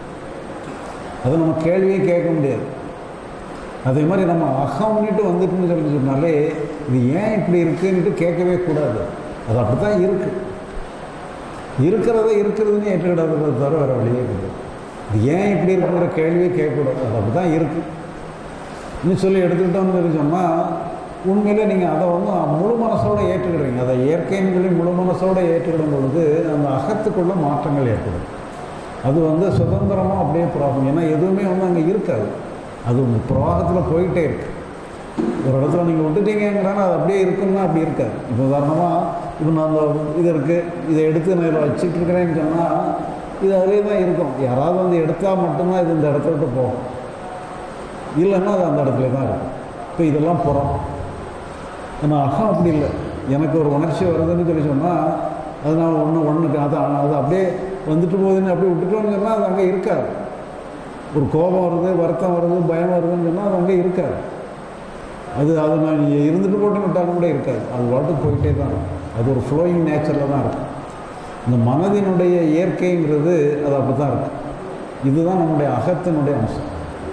[SPEAKER 1] அதை நம்ம கேள்வியே கேட்க முடியாது அதே மாதிரி நம்ம அகம்னுட்டு வந்துட்டுன்னு சொல்லி சொன்னாலே இது ஏன் இப்படி இருக்குன்னுட்டு கேட்கவே கூடாது அது அப்படி தான் இருக்குது இருக்கிறத இருக்கிறதுன்னு ஏற்றுக்கிடாததை தவிர வேறு வழியே கிடையாது இது ஏன் இப்படி இருக்குங்கிற கேள்வியே கேட்கக்கூடாது அது அப்படி தான் இருக்குது இன்னும் சொல்லி எடுத்துக்கிட்டோம்னு சொல்லி சொன்னால் உண்மையிலே நீங்கள் அதை வந்து முழு மனசோடு ஏற்றுக்கிடுறீங்க அதை இயற்கைன்னு சொல்லி முழு மனசோடு ஏற்றுக்கிடும் பொழுது அந்த அகத்துக்குள்ள மாற்றங்கள் ஏற்படும் அது வந்து சுதந்திரமாக அப்படியே பிரவாகம் ஏன்னா எதுவுமே வந்து அங்கே இருக்காது அது பிரவாகத்தில் போயிட்டே இருக்கு ஒரு இடத்துல நீங்கள் விட்டுட்டீங்கிறாங்க அது அப்படியே இருக்குன்னா அப்படி இருக்காது இப்போ உதாரணமாக இப்போ நான் அந்த இது இருக்குது இதை எடுத்து நான் இதில் வச்சுட்டு இருக்கிறேன்னு சொன்னால் இது அதிலே தான் இருக்கும் யாராவது வந்து எடுத்தால் மட்டும்தான் இது இந்த இடத்த விட்டு போகும் இல்லைன்னா அது அந்த இடத்துல தான் இருக்கும் இப்போ இதெல்லாம் புறம் ஆனால் அகம் அப்படி இல்லை எனக்கு ஒரு உணர்ச்சி வருதுன்னு சொல்லி சொன்னால் அது நான் ஒன்று ஒன்றுக்கு அது அது அப்படியே வந்துட்டு போகுதுன்னு அப்படியே விட்டுட்டோன்னு சொன்னால் அது அங்கே இருக்காது ஒரு கோபம் வருது வருத்தம் வருது பயம் வருதுன்னு சொன்னால் அது அங்கே இருக்காது அது அது நான் இருந்துட்டு போட்டு விட்டாலும் கூட இருக்காது அது பாட்டுக்கு போயிட்டே தான் இருக்கும் அது ஒரு ஃப்ளோயிங் நேச்சரில் தான் இருக்கும் இந்த மனதினுடைய இயற்கைங்கிறது அது அப்படி தான் இருக்கும் இதுதான் நம்முடைய அகத்தினுடைய அம்சம்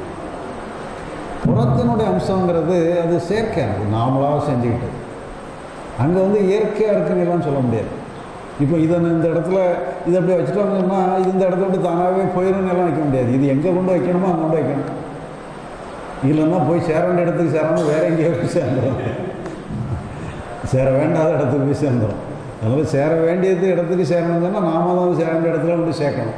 [SPEAKER 1] புறத்தினுடைய அம்சங்கிறது அது செயற்கையானது நாமளாக செஞ்சுக்கிட்டு அங்கே வந்து இயற்கையாக இருக்குன்னு சொல்ல முடியாது இப்போ இதை இந்த இடத்துல இதை அப்படி வச்சுட்டோம்னா இது இந்த இடத்த விட்டு தானாகவே போயிடும்னு எல்லாம் வைக்க முடியாது இது எங்கே கொண்டு வைக்கணுமோ அங்கே கொண்டு வைக்கணும் இல்லைன்னா போய் சேர வேண்டிய இடத்துக்கு சேராமல் வேற எங்கேயோ போய் சேர்ந்துடும் சேர வேண்டாத இடத்துக்கு போய் சேர்ந்துடும் அதனால் சேர வேண்டியது இடத்துக்கு சேரணும்னு சொன்னால் நாம தான் சேர வேண்டிய இடத்துல கொண்டு சேர்க்கணும்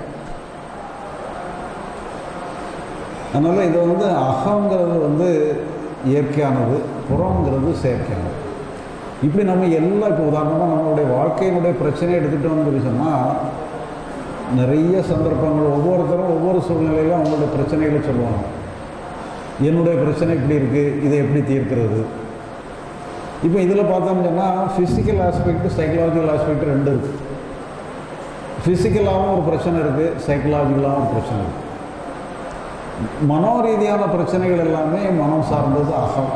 [SPEAKER 1] அதனால் இது வந்து அகங்கிறது வந்து இயற்கையானது புறங்கிறது செயற்கையானது இப்படி நம்ம எல்லாம் இப்போ உதாரணமாக நம்மளுடைய வாழ்க்கையினுடைய பிரச்சனையை எடுத்துகிட்டோம்னு சொல்லி சொன்னால் நிறைய சந்தர்ப்பங்கள் ஒவ்வொருத்தரும் ஒவ்வொரு சூழ்நிலையிலும் அவங்களுடைய பிரச்சனைகளை சொல்லுவாங்க என்னுடைய பிரச்சனை இப்படி இருக்குது இதை எப்படி தீர்க்கிறது இப்போ இதில் பார்த்தோம்னு சொன்னால் ஃபிசிக்கல் ஆஸ்பெக்ட் சைக்கலாஜிக்கல் ஆஸ்பெக்ட் ரெண்டு இருக்குது ஃபிசிக்கலாகவும் ஒரு பிரச்சனை இருக்குது சைக்கலாஜிக்கலாகவும் ஒரு பிரச்சனை இருக்குது மனோ ரீதியான பிரச்சனைகள் எல்லாமே மனம் சார்ந்தது அகம்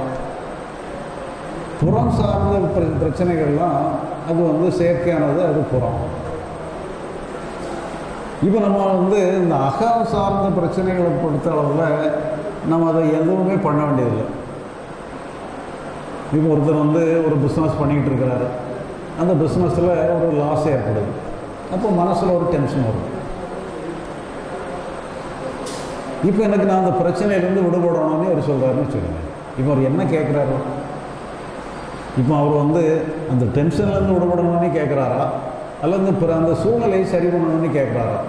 [SPEAKER 1] புறம் சார்ந்த பிர பிரச்சனைகள்லாம் அது வந்து செயற்கையானது அது புறம் இப்போ நம்ம வந்து இந்த அகம் சார்ந்த பிரச்சனைகளை பொறுத்த அளவில் நம்ம அதை எதுவுமே பண்ண வேண்டியதில்லை இப்போ ஒருத்தர் வந்து ஒரு பிஸ்னஸ் பண்ணிக்கிட்டு இருக்கிறாரு அந்த பிஸ்னஸில் ஒரு லாஸ் ஏற்படுது அப்போ மனசில் ஒரு டென்ஷன் வரும் இப்போ எனக்கு நான் அந்த பிரச்சனையிலேருந்து விடுபடணும்னு அவர் சொல்கிறாருன்னு வச்சுக்கோங்க இப்போ அவர் என்ன கேட்குறாரு இப்போ அவர் வந்து அந்த டென்ஷன்லேருந்து விடுபடணும்னு கேட்குறாரா அல்லது பிற அந்த சூழ்நிலையை சரி பண்ணணும்னு கேட்குறாரா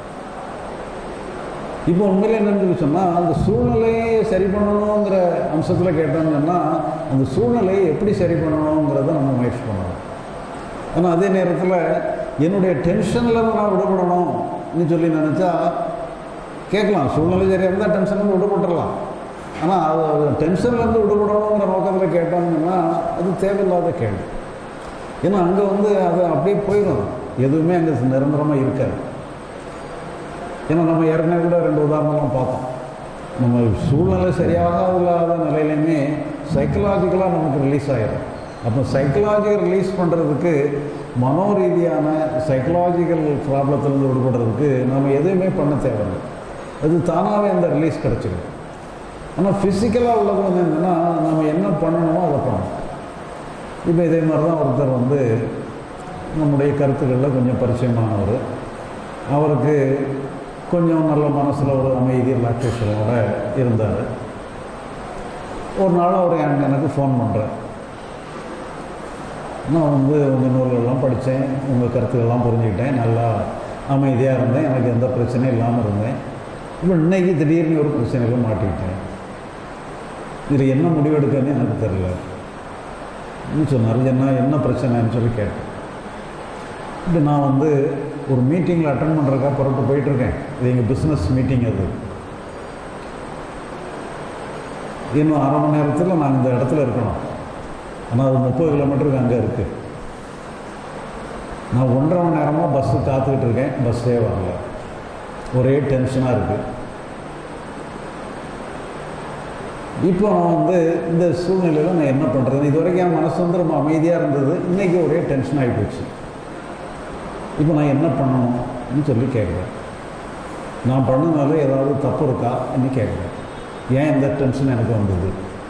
[SPEAKER 1] இப்போ உண்மையில என்னன்னு சொல்லி சொன்னால் அந்த சூழ்நிலையை சரி பண்ணணுங்கிற அம்சத்தில் கேட்டோம்னு சொன்னால் அந்த சூழ்நிலையை எப்படி சரி பண்ணணுங்கிறத நம்ம முயற்சி பண்ணணும் ஆனால் அதே நேரத்தில் என்னுடைய டென்ஷனில் நான் விடுபடணும்னு சொல்லி நினச்சா கேட்கலாம் சூழ்நிலை சரியாக இருந்தால் டென்ஷன்லேருந்து விடுபட்டுடலாம் ஆனால் அது டென்ஷன்லேருந்து விடுபடணுங்கிற நோக்கத்தில் கேட்டோம்னா அது தேவையில்லாத கேள்வி ஏன்னா அங்கே வந்து அது அப்படியே போயிடும் எதுவுமே அங்கே நிரந்தரமாக இருக்காது ஏன்னா நம்ம ஏற்கனவே கூட ரெண்டு உதாரணம்லாம் பார்த்தோம் நம்ம சூழ்நிலை சரியாக இல்லாத நிலையிலையுமே சைக்கலாஜிக்கலாக நமக்கு ரிலீஸ் ஆகிடும் அப்போ சைக்கலாஜிக்கல் ரிலீஸ் பண்ணுறதுக்கு மனோ ரீதியான சைக்கலாஜிக்கல் ப்ராப்ளத்திலேருந்து விடுபடுறதுக்கு நம்ம எதுவுமே பண்ண தேவையில்லை அது தானாகவே அந்த ரிலீஸ் கிடச்சிடும் ஆனால் ஃபிசிக்கலாக உள்ளது வந்து என்னென்னா நம்ம என்ன பண்ணணுமோ அதை பண்ணணும் இப்போ இதே மாதிரி தான் ஒருத்தர் வந்து நம்முடைய கருத்துக்களில் கொஞ்சம் பரிச்சயமானவர் அவருக்கு கொஞ்சம் நல்ல மனசில் ஒரு அமைதி ரிலாக்ஸேஷனோட இருந்தார் ஒரு நாள் அவர் எனக்கு எனக்கு ஃபோன் பண்ணுறார் நான் வந்து உங்கள் நூல்கள்லாம் படித்தேன் உங்கள் கருத்துக்கள்லாம் புரிஞ்சுக்கிட்டேன் நல்லா அமைதியாக இருந்தேன் எனக்கு எந்த பிரச்சனையும் இல்லாமல் இருந்தேன் இப்போ இன்னைக்கு திடீர்னு ஒரு பிரச்சனையில் மாட்டிக்கிட்டேன் இதில் என்ன முடிவெடுக்கன்னு எனக்கு தெரியல ன்னு சொன்னார் என்ன என்ன பிரச்சனைன்னு சொல்லி கேட்டேன் இப்போ நான் வந்து ஒரு மீட்டிங்கில் அட்டன் பண்ணுறக்கா புறப்பட்டு போயிட்டுருக்கேன் இது எங்கள் பிஸ்னஸ் மீட்டிங் அது இன்னும் அரை மணி நேரத்தில் நான் இந்த இடத்துல இருக்கணும் ஆனால் அது முப்பது கிலோமீட்டருக்கு அங்கே இருக்குது நான் ஒன்றரை மணி நேரமாக பஸ்ஸு காத்துக்கிட்டு இருக்கேன் பஸ்ஸே வரல ஒரே டென்ஷனாக இருக்குது இப்போ நான் வந்து இந்த சூழ்நிலையில் நான் என்ன பண்ணுறது இது வரைக்கும் என் மனசு வந்து ரொம்ப அமைதியாக இருந்தது இன்றைக்கி ஒரே டென்ஷன் ஆகி போச்சு இப்போ நான் என்ன பண்ணணும்னு சொல்லி கேட்குறேன் நான் பண்ணனால ஏதாவது தப்பு இருக்கா என்று கேட்குறேன் ஏன் இந்த டென்ஷன் எனக்கு வந்தது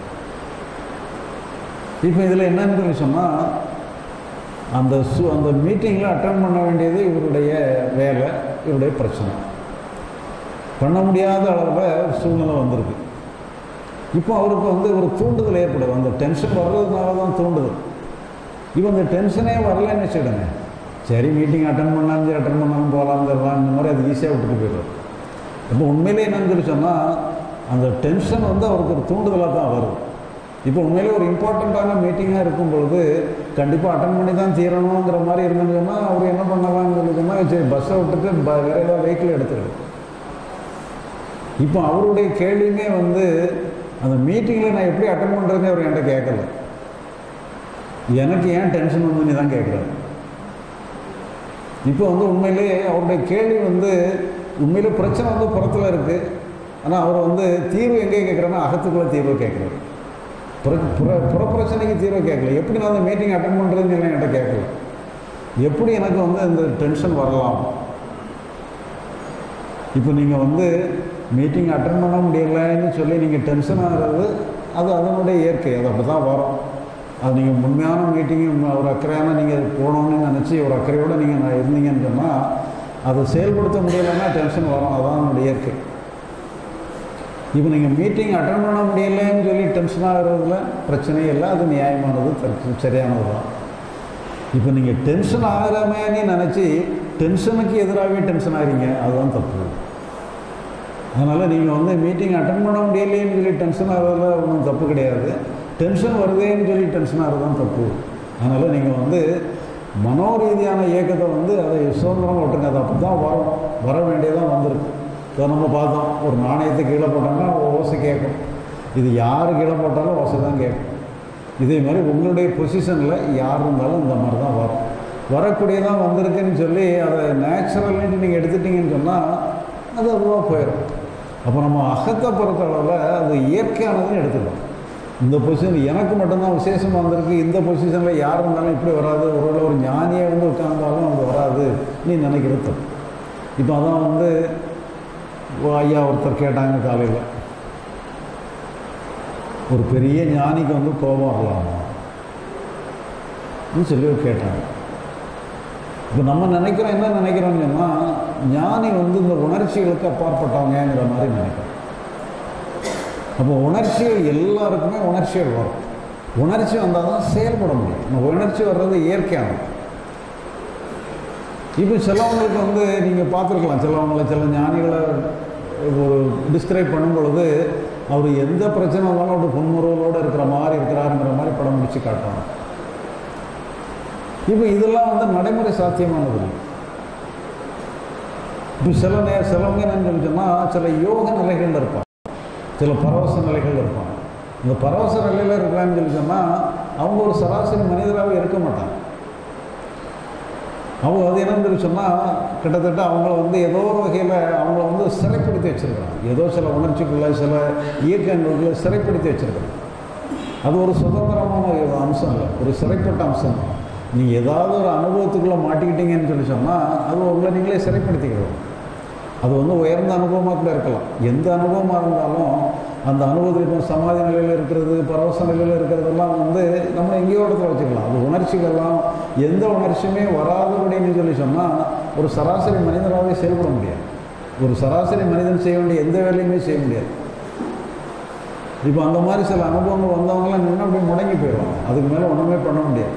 [SPEAKER 1] இப்போ இதில் என்னன்னு சொல்லி சொன்னால் அந்த சு அந்த மீட்டிங்கில் அட்டன் பண்ண வேண்டியது இவருடைய வேலை இவருடைய பிரச்சனை பண்ண முடியாத அளவில் சூழ்நிலை வந்திருக்கு இப்போ அவருக்கு வந்து ஒரு தூண்டுதல் ஏற்படுது அந்த டென்ஷன் வர்றதுனால தான் தூண்டுதல் இப்போ அந்த டென்ஷனே வரலன்னு வச்சுடுங்க சரி மீட்டிங் அட்டன் பண்ணாலும் சரி அட்டன் பண்ணாலும் போகலாம் தரலாம் இந்த மாதிரி அது ஈஸியாக விட்டுட்டு போயிடும் இப்போ உண்மையிலே என்னன்னு சொல்லி சொன்னால் அந்த டென்ஷன் வந்து அவருக்கு ஒரு தூண்டுதலாக தான் வருது இப்போ உண்மையிலே ஒரு இம்பார்ட்டண்ட்டான மீட்டிங்காக இருக்கும் பொழுது கண்டிப்பாக அட்டன் பண்ணி தான் தீரணுங்கிற மாதிரி இருந்துன்னு சொன்னால் அவர் என்ன பண்ணலாம்னு சொல்லி சொன்னால் சரி பஸ்ஸை விட்டுட்டு ப வேறு ஏதாவது வெஹிக்கிள் எடுத்துருது இப்போ அவருடைய கேள்வியுமே வந்து அந்த மீட்டிங்கில் நான் எப்படி அட்டன் பண்ணுறதுன்னு அவர் என்கிட்ட கேட்கல எனக்கு ஏன் டென்ஷன் வந்துன்னு தான் கேட்குறாரு இப்போ வந்து உண்மையிலேயே அவருடைய கேள்வி வந்து உண்மையிலே பிரச்சனை வந்து புறத்தில் இருக்குது ஆனால் அவர் வந்து தீர்வு எங்கே கேட்குறேன்னா அகத்துக்குள்ளே தீர்வு கேட்குறாரு புற புற புற பிரச்சனைக்கு தீர்வு கேட்கல எப்படி நான் அந்த மீட்டிங் அட்டன் பண்ணுறதுன்னு சொல்லி என்கிட்ட கேட்கல எப்படி எனக்கு வந்து இந்த டென்ஷன் வரலாம் இப்போ நீங்கள் வந்து மீட்டிங் அட்டன் பண்ண முடியலைன்னு சொல்லி நீங்கள் டென்ஷன் ஆகிறது அது அதனுடைய இயற்கை அது அப்படி தான் வரும் அது நீங்கள் உண்மையான மீட்டிங்கு ஒரு அக்கறையான நீங்கள் போகணுன்னு நினச்சி ஒரு அக்கறையோடு நீங்கள் நான் இருந்தீங்கன்னு சொன்னால் அதை செயல்படுத்த முடியலைன்னா டென்ஷன் வரும் அதுதான் அதனுடைய இயற்கை இப்போ நீங்கள் மீட்டிங் அட்டன் பண்ண முடியலைன்னு சொல்லி டென்ஷன் ஆகிறதுல பிரச்சனையே இல்லை அது நியாயமானது தப்பு- சரியானது தான் இப்போ நீங்கள் டென்ஷன் ஆகிறமேன்னு நினச்சி டென்ஷனுக்கு எதிராகவே டென்ஷன் ஆகிறீங்க அதுதான் தப்பு அதனால் நீங்கள் வந்து மீட்டிங் அட்டன் பண்ண முடியலையேன்னு சொல்லி டென்ஷன் ஆகிறதுல ஒன்றும் தப்பு கிடையாது டென்ஷன் வருதேன்னு சொல்லி டென்ஷன் ஆகிறது தான் தப்பு அதனால் நீங்கள் வந்து மனோ ரீதியான இயக்கத்தை வந்து அதை சுதந்திரமாக விட்டுருங்க அது அப்படி தான் வரும் வர வேண்டியதான் வந்திருக்கு இதை நம்ம பார்த்தோம் ஒரு நாணயத்தை கீழே போட்டோம்னா ஓசை கேட்கும் இது யார் கீழே போட்டாலும் ஓசை தான் கேட்கும் இதே மாதிரி உங்களுடைய பொசிஷனில் யார் இருந்தாலும் இந்த மாதிரி தான் வரும் வரக்கூடியதான் வந்திருக்குன்னு சொல்லி அதை நேச்சுரல்னு நீங்கள் எடுத்துட்டீங்கன்னு சொன்னால் அது அதுவாக போயிடும் அப்போ நம்ம அகத்தை பொறுத்தளவில் அது இயற்கையானதுன்னு எடுத்துக்கலாம் இந்த பொசிஷன் எனக்கு மட்டும்தான் விசேஷம் வந்திருக்கு இந்த பொசிஷனில் யார் இருந்தாலும் இப்படி வராது ஒருவேளை ஒரு ஞானியை வந்து உட்கார்ந்தாலும் அது வராது நீ நினைக்கிறது தப்பு. இப்போ அதான் வந்து ஓ, ஐயா ஒருத்தர் கேட்டாங்க காலையில் ஒரு பெரிய ஞானிக்கு வந்து கோபம் வரலாமா ன்னு சொல்லி கேட்டாங்க இப்போ நம்ம நினைக்கிறோம் என்ன நினைக்கிறோம்னு சொன்னால் ஞானி வந்து இந்த உணர்ச்சிகளுக்கு அப்பாற்பட்டவங்கங்கிற மாதிரி நினைக்கிறோம் அப்போ உணர்ச்சிகள் எல்லாருக்குமே உணர்ச்சிகள் வரும் உணர்ச்சி வந்தால் தான் செயல்பட முடியும் நம்ம உணர்ச்சி வர்றது இயற்கையானது இப்போ சிலவங்களுக்கு வந்து நீங்கள் பார்த்துருக்கலாம் சிலவங்களை சில ஞானிகளை ஒரு டிஸ்கிரைப் பண்ணும் பொழுது அவர் எந்த பிரச்சனை வந்தாலும் அவர் புன்முறுவலோடு இருக்கிற மாதிரி இருக்கிறாருங்கிற மாதிரி படம் முடிச்சு காட்டுவாங்க இப்போ இதெல்லாம் வந்து நடைமுறை சாத்தியமானது இல்லை இப்போ சில நே சிலவங்க என்னன்னு சொல்லி சொன்னால் சில யோக நிலைகள் இருப்பாங்க சில பரவச நிலைகள் இருப்பாங்க இந்த பரவச நிலையில் இருக்கிறான்னு சொல்லி சொன்னால் அவங்க ஒரு சராசரி மனிதராகவே இருக்க மாட்டாங்க அவங்க அது என்னன்னு சொல்லி சொன்னால் கிட்டத்தட்ட அவங்கள வந்து ஏதோ ஒரு வகையில் அவங்கள வந்து சிறைப்படுத்தி வச்சுருக்காங்க ஏதோ சில உணர்ச்சிக்குள்ள சில இயக்கங்களுக்குள்ள சிறைப்படுத்தி வச்சுருக்காங்க அது ஒரு சுதந்திரமான ஒரு அம்சம் இல்லை ஒரு சிறைப்பட்ட அம்சம் தான் நீங்கள் ஏதாவது ஒரு அனுபவத்துக்குள்ளே மாட்டிக்கிட்டீங்கன்னு சொல்லி சொன்னால் அது உங்களை நீங்களே சிறைப்படுத்திக்கிறோம் அது வந்து உயர்ந்த அனுபவமாக கூட இருக்கலாம் எந்த அனுபவமாக இருந்தாலும் அந்த அனுபவத்தில் இப்போ சமாதி நிலையில் இருக்கிறது பரவச நிலையில் இருக்கிறதெல்லாம் வந்து நம்ம எங்கேயோ இடத்துல வச்சுக்கலாம் அது உணர்ச்சிகள்லாம் எந்த உணர்ச்சியுமே வராதபடின்னு சொல்லி சொன்னால் ஒரு சராசரி மனிதனாகவே செயல்பட முடியாது ஒரு சராசரி மனிதன் செய்ய வேண்டிய எந்த வேலையுமே செய்ய முடியாது இப்போ அந்த மாதிரி சில அனுபவங்கள் வந்தவங்களாம் நின்று அப்படியே முடங்கி போயிடுவாங்க அதுக்கு மேலே ஒன்றுமே பண்ண முடியாது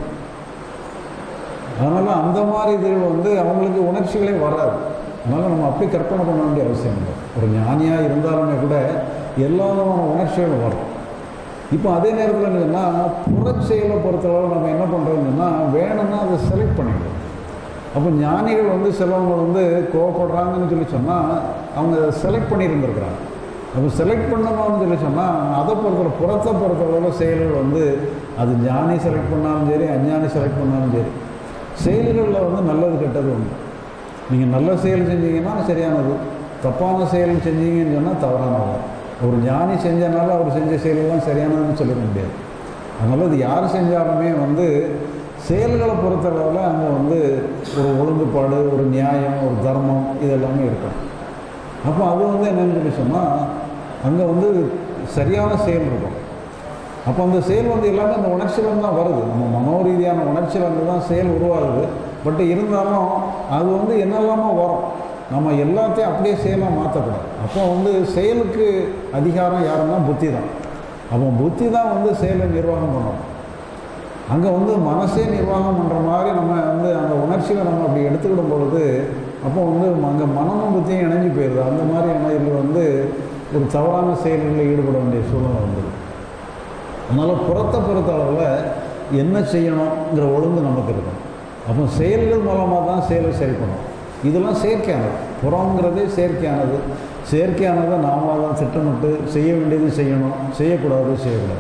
[SPEAKER 1] அதனால் அந்த மாதிரி இது வந்து அவங்களுக்கு உணர்ச்சிகளே வராது அதனால் நம்ம அப்படி கற்பனை பண்ண வேண்டிய அவசியம் இல்லை ஒரு ஞானியாக இருந்தாலுமே கூட எல்லா விதமான உணர்ச்சிகளும் வரும் இப்போ அதே நேரத்தில் என்னன்னா புறச்செயலை பொறுத்தளவு நம்ம என்ன பண்ணுறோம்னா வேணும்னா அதை செலக்ட் பண்ணிடுவோம் அப்போ ஞானிகள் வந்து சிலவங்க வந்து கோவப்படுறாங்கன்னு சொல்லி சொன்னால் அவங்க செலக்ட் பண்ணியிருந்துருக்குறாங்க அப்போ செலக்ட் பண்ணணும்னு சொல்லி சொன்னால் அதை பொறுத்தவரை புறத்தை பொறுத்தளவில் செயல்கள் வந்து அது ஞானி செலக்ட் பண்ணாலும் சரி அஞ்ஞானி செலக்ட் பண்ணாலும் சரி செயல்களில் வந்து நல்லது கெட்டது உண்டு நீங்கள் நல்ல செயல் செஞ்சீங்கன்னா சரியானது தப்பான செயல் செஞ்சீங்கன்னு சொன்னால் தவறானது ஒரு ஞானி செஞ்சனால அவர் செஞ்ச செயலெல்லாம் சரியானதுன்னு சொல்லிட முடியாது அதனால் இது யார் செஞ்சாலுமே வந்து செயல்களை பொறுத்தளவில் அங்கே வந்து ஒரு ஒழுங்குபாடு ஒரு நியாயம் ஒரு தர்மம் இதெல்லாமே இருக்கும் அப்போ அது வந்து என்னன்னு சொல்லி சொன்னால் அங்கே வந்து சரியான செயல் இருக்கும் அப்போ அந்த செயல் வந்து எல்லாமே அந்த உணர்ச்சியிலேருந்து தான் வருது நம்ம மனோரீதியான உணர்ச்சியிலேருந்து தான் செயல் உருவாகுது பட் இருந்தாலும் அது வந்து என்னெல்லாமோ வரும் நம்ம எல்லாத்தையும் அப்படியே செயலாக மாற்றக்கூடாது அப்போ வந்து செயலுக்கு அதிகாரம் யாருன்னா புத்தி தான் அப்போ புத்தி தான் வந்து செயலை நிர்வாகம் பண்ணணும் அங்கே வந்து மனசே நிர்வாகம் பண்ணுற மாதிரி நம்ம வந்து அந்த உணர்ச்சிகளை நம்ம அப்படி எடுத்துக்கிடும் பொழுது அப்போ வந்து அங்கே மனமும் புத்தியும் இணைஞ்சு போயிடுது அந்த மாதிரியான இதில் வந்து ஒரு தவறான செயல்களில் ஈடுபட வேண்டிய சூழ்நிலை வந்துடுது அதனால் புறத்தை பொறுத்த அளவில் என்ன செய்யணுங்கிற ஒழுங்கு நமக்கு இருக்கும் அப்போ செயல்கள் மூலமாக தான் செயலை சரி பண்ணும் இதெல்லாம் செயற்கையானது புறங்கிறதே செயற்கையானது செயற்கையானதை நாமளாக தான் திட்டமிட்டு செய்ய வேண்டியது செய்யணும் செய்யக்கூடாது செய்யக்கூடாது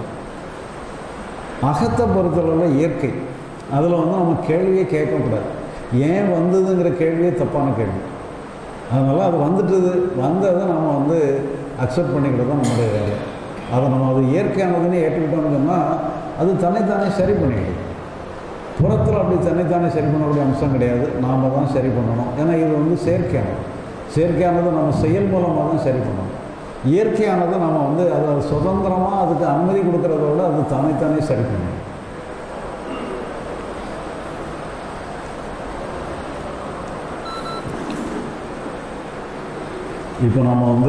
[SPEAKER 1] அகத்தை பொறுத்தளவில் இயற்கை அதில் வந்து நம்ம கேள்வியே கேட்கக்கூடாது ஏன் வந்ததுங்கிற கேள்வியே தப்பான கேள்வி அதனால் அது வந்துட்டுது வந்ததை நம்ம வந்து அக்செப்ட் பண்ணிக்கிறது தான் நம்மளுடைய வேலை அதை நம்ம அது இயற்கையானதுன்னு ஏற்றுக்கிட்டோம்னு சொன்னால் அது தன்னைத்தானே சரி பண்ணிக்கிடும் புறத்தில் அப்படி தன்னைத்தானே சரி பண்ணக்கூடிய அம்சம் கிடையாது நாம் தான் சரி பண்ணணும் ஏன்னா இது வந்து செயற்கையானது செயற்கையானது நம்ம செயல் மூலமாக தான் சரி பண்ணணும் இயற்கையானது நம்ம வந்து அதை சுதந்திரமாக அதுக்கு அனுமதி கொடுக்கறத விட அது தன்னைத்தானே சரி பண்ணணும் இப்போ நம்ம வந்து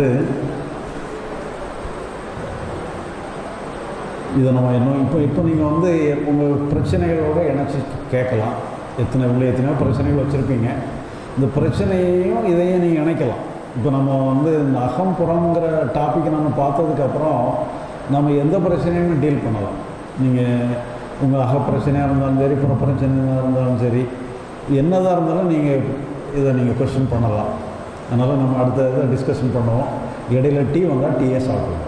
[SPEAKER 1] இதை நம்ம இன்னும் இப்போ இப்போ நீங்கள் வந்து உங்கள் பிரச்சனைகளோடு இணைச்சி கேட்கலாம் எத்தனை உள்ள எத்தனையோ பிரச்சனைகள் வச்சுருப்பீங்க இந்த பிரச்சனையையும் இதையும் நீங்கள் இணைக்கலாம் இப்போ நம்ம வந்து இந்த அகம் புறங்கிற டாப்பிக்கை நம்ம பார்த்ததுக்கப்புறம் நம்ம எந்த பிரச்சனையுமே டீல் பண்ணலாம் நீங்கள் உங்கள் அக பிரச்சனையாக இருந்தாலும் சரி புற பிரச்சனையாக இருந்தாலும் சரி என்னதாக இருந்தாலும் நீங்கள் இதை நீங்கள் கொஸ்டின் பண்ணலாம் அதனால் நம்ம அடுத்த இதை டிஸ்கஷன் பண்ணுவோம் இடையில டீ வந்தால் டீயே சாப்பிடுவோம்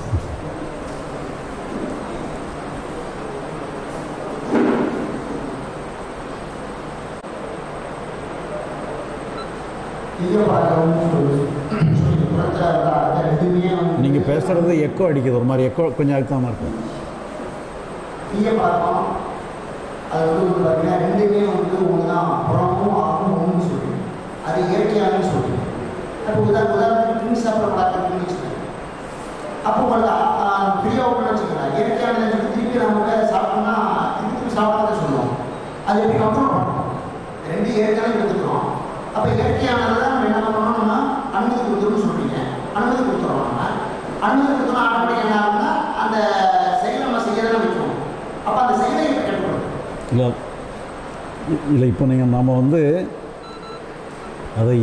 [SPEAKER 1] நீங்கள் பேசுகிறது எக்கோ அடிக்குது ஒரு மாதிரி எக்கோ கொஞ்சம் அழுத்தமாக இருக்கும்
[SPEAKER 2] தீய பழக்கம் அது வந்து வந்து பார்த்தீங்கன்னா ரெண்டுமே வந்து ஒன்று தான் புறமும் ஆகும் ஒன்றுன்னு சொல்லுவீங்க அது இயற்கையானு சொல்லுவீங்க அப்போ உதா உதாரணத்துக்கு ட்ரிங்க்ஸ் சாப்பிட பழக்கம்னு வச்சுக்கோங்க அப்போ வந்து ஃப்ரீயாக ஓப்பன் வச்சுக்கலாம் இயற்கையானதை சொல்லி திருப்பி நம்ம வேறு சாப்பிட்டோம்னா திருப்பி திருப்பி சாப்பிடாத சொல்லுவோம் அது எப்படி கண்ட்ரோல் பண்ணணும் ரெண்டு இயற்கையான எடுத்துக்கிறோம் அப்போ இயற்கையானதை நம்ம என்ன பண்ணணும் நம்ம அனுமதி கொடுத்துருன்னு சொல்றீங்க அனுமதி கொடுத்துறோம் நம்ம அனுமதி கொடுத்தோம் ஆட்டோமேட்டிக் என்ன ஆகும்னா அந்த செயலை நம்ம செய்யறதை விட்டுருவோம் அப்போ அந்த செயலை இப்போ கட்டுப்படும்
[SPEAKER 1] இல்லை இல்லை இப்போ நீங்கள் நாம் வந்து அதை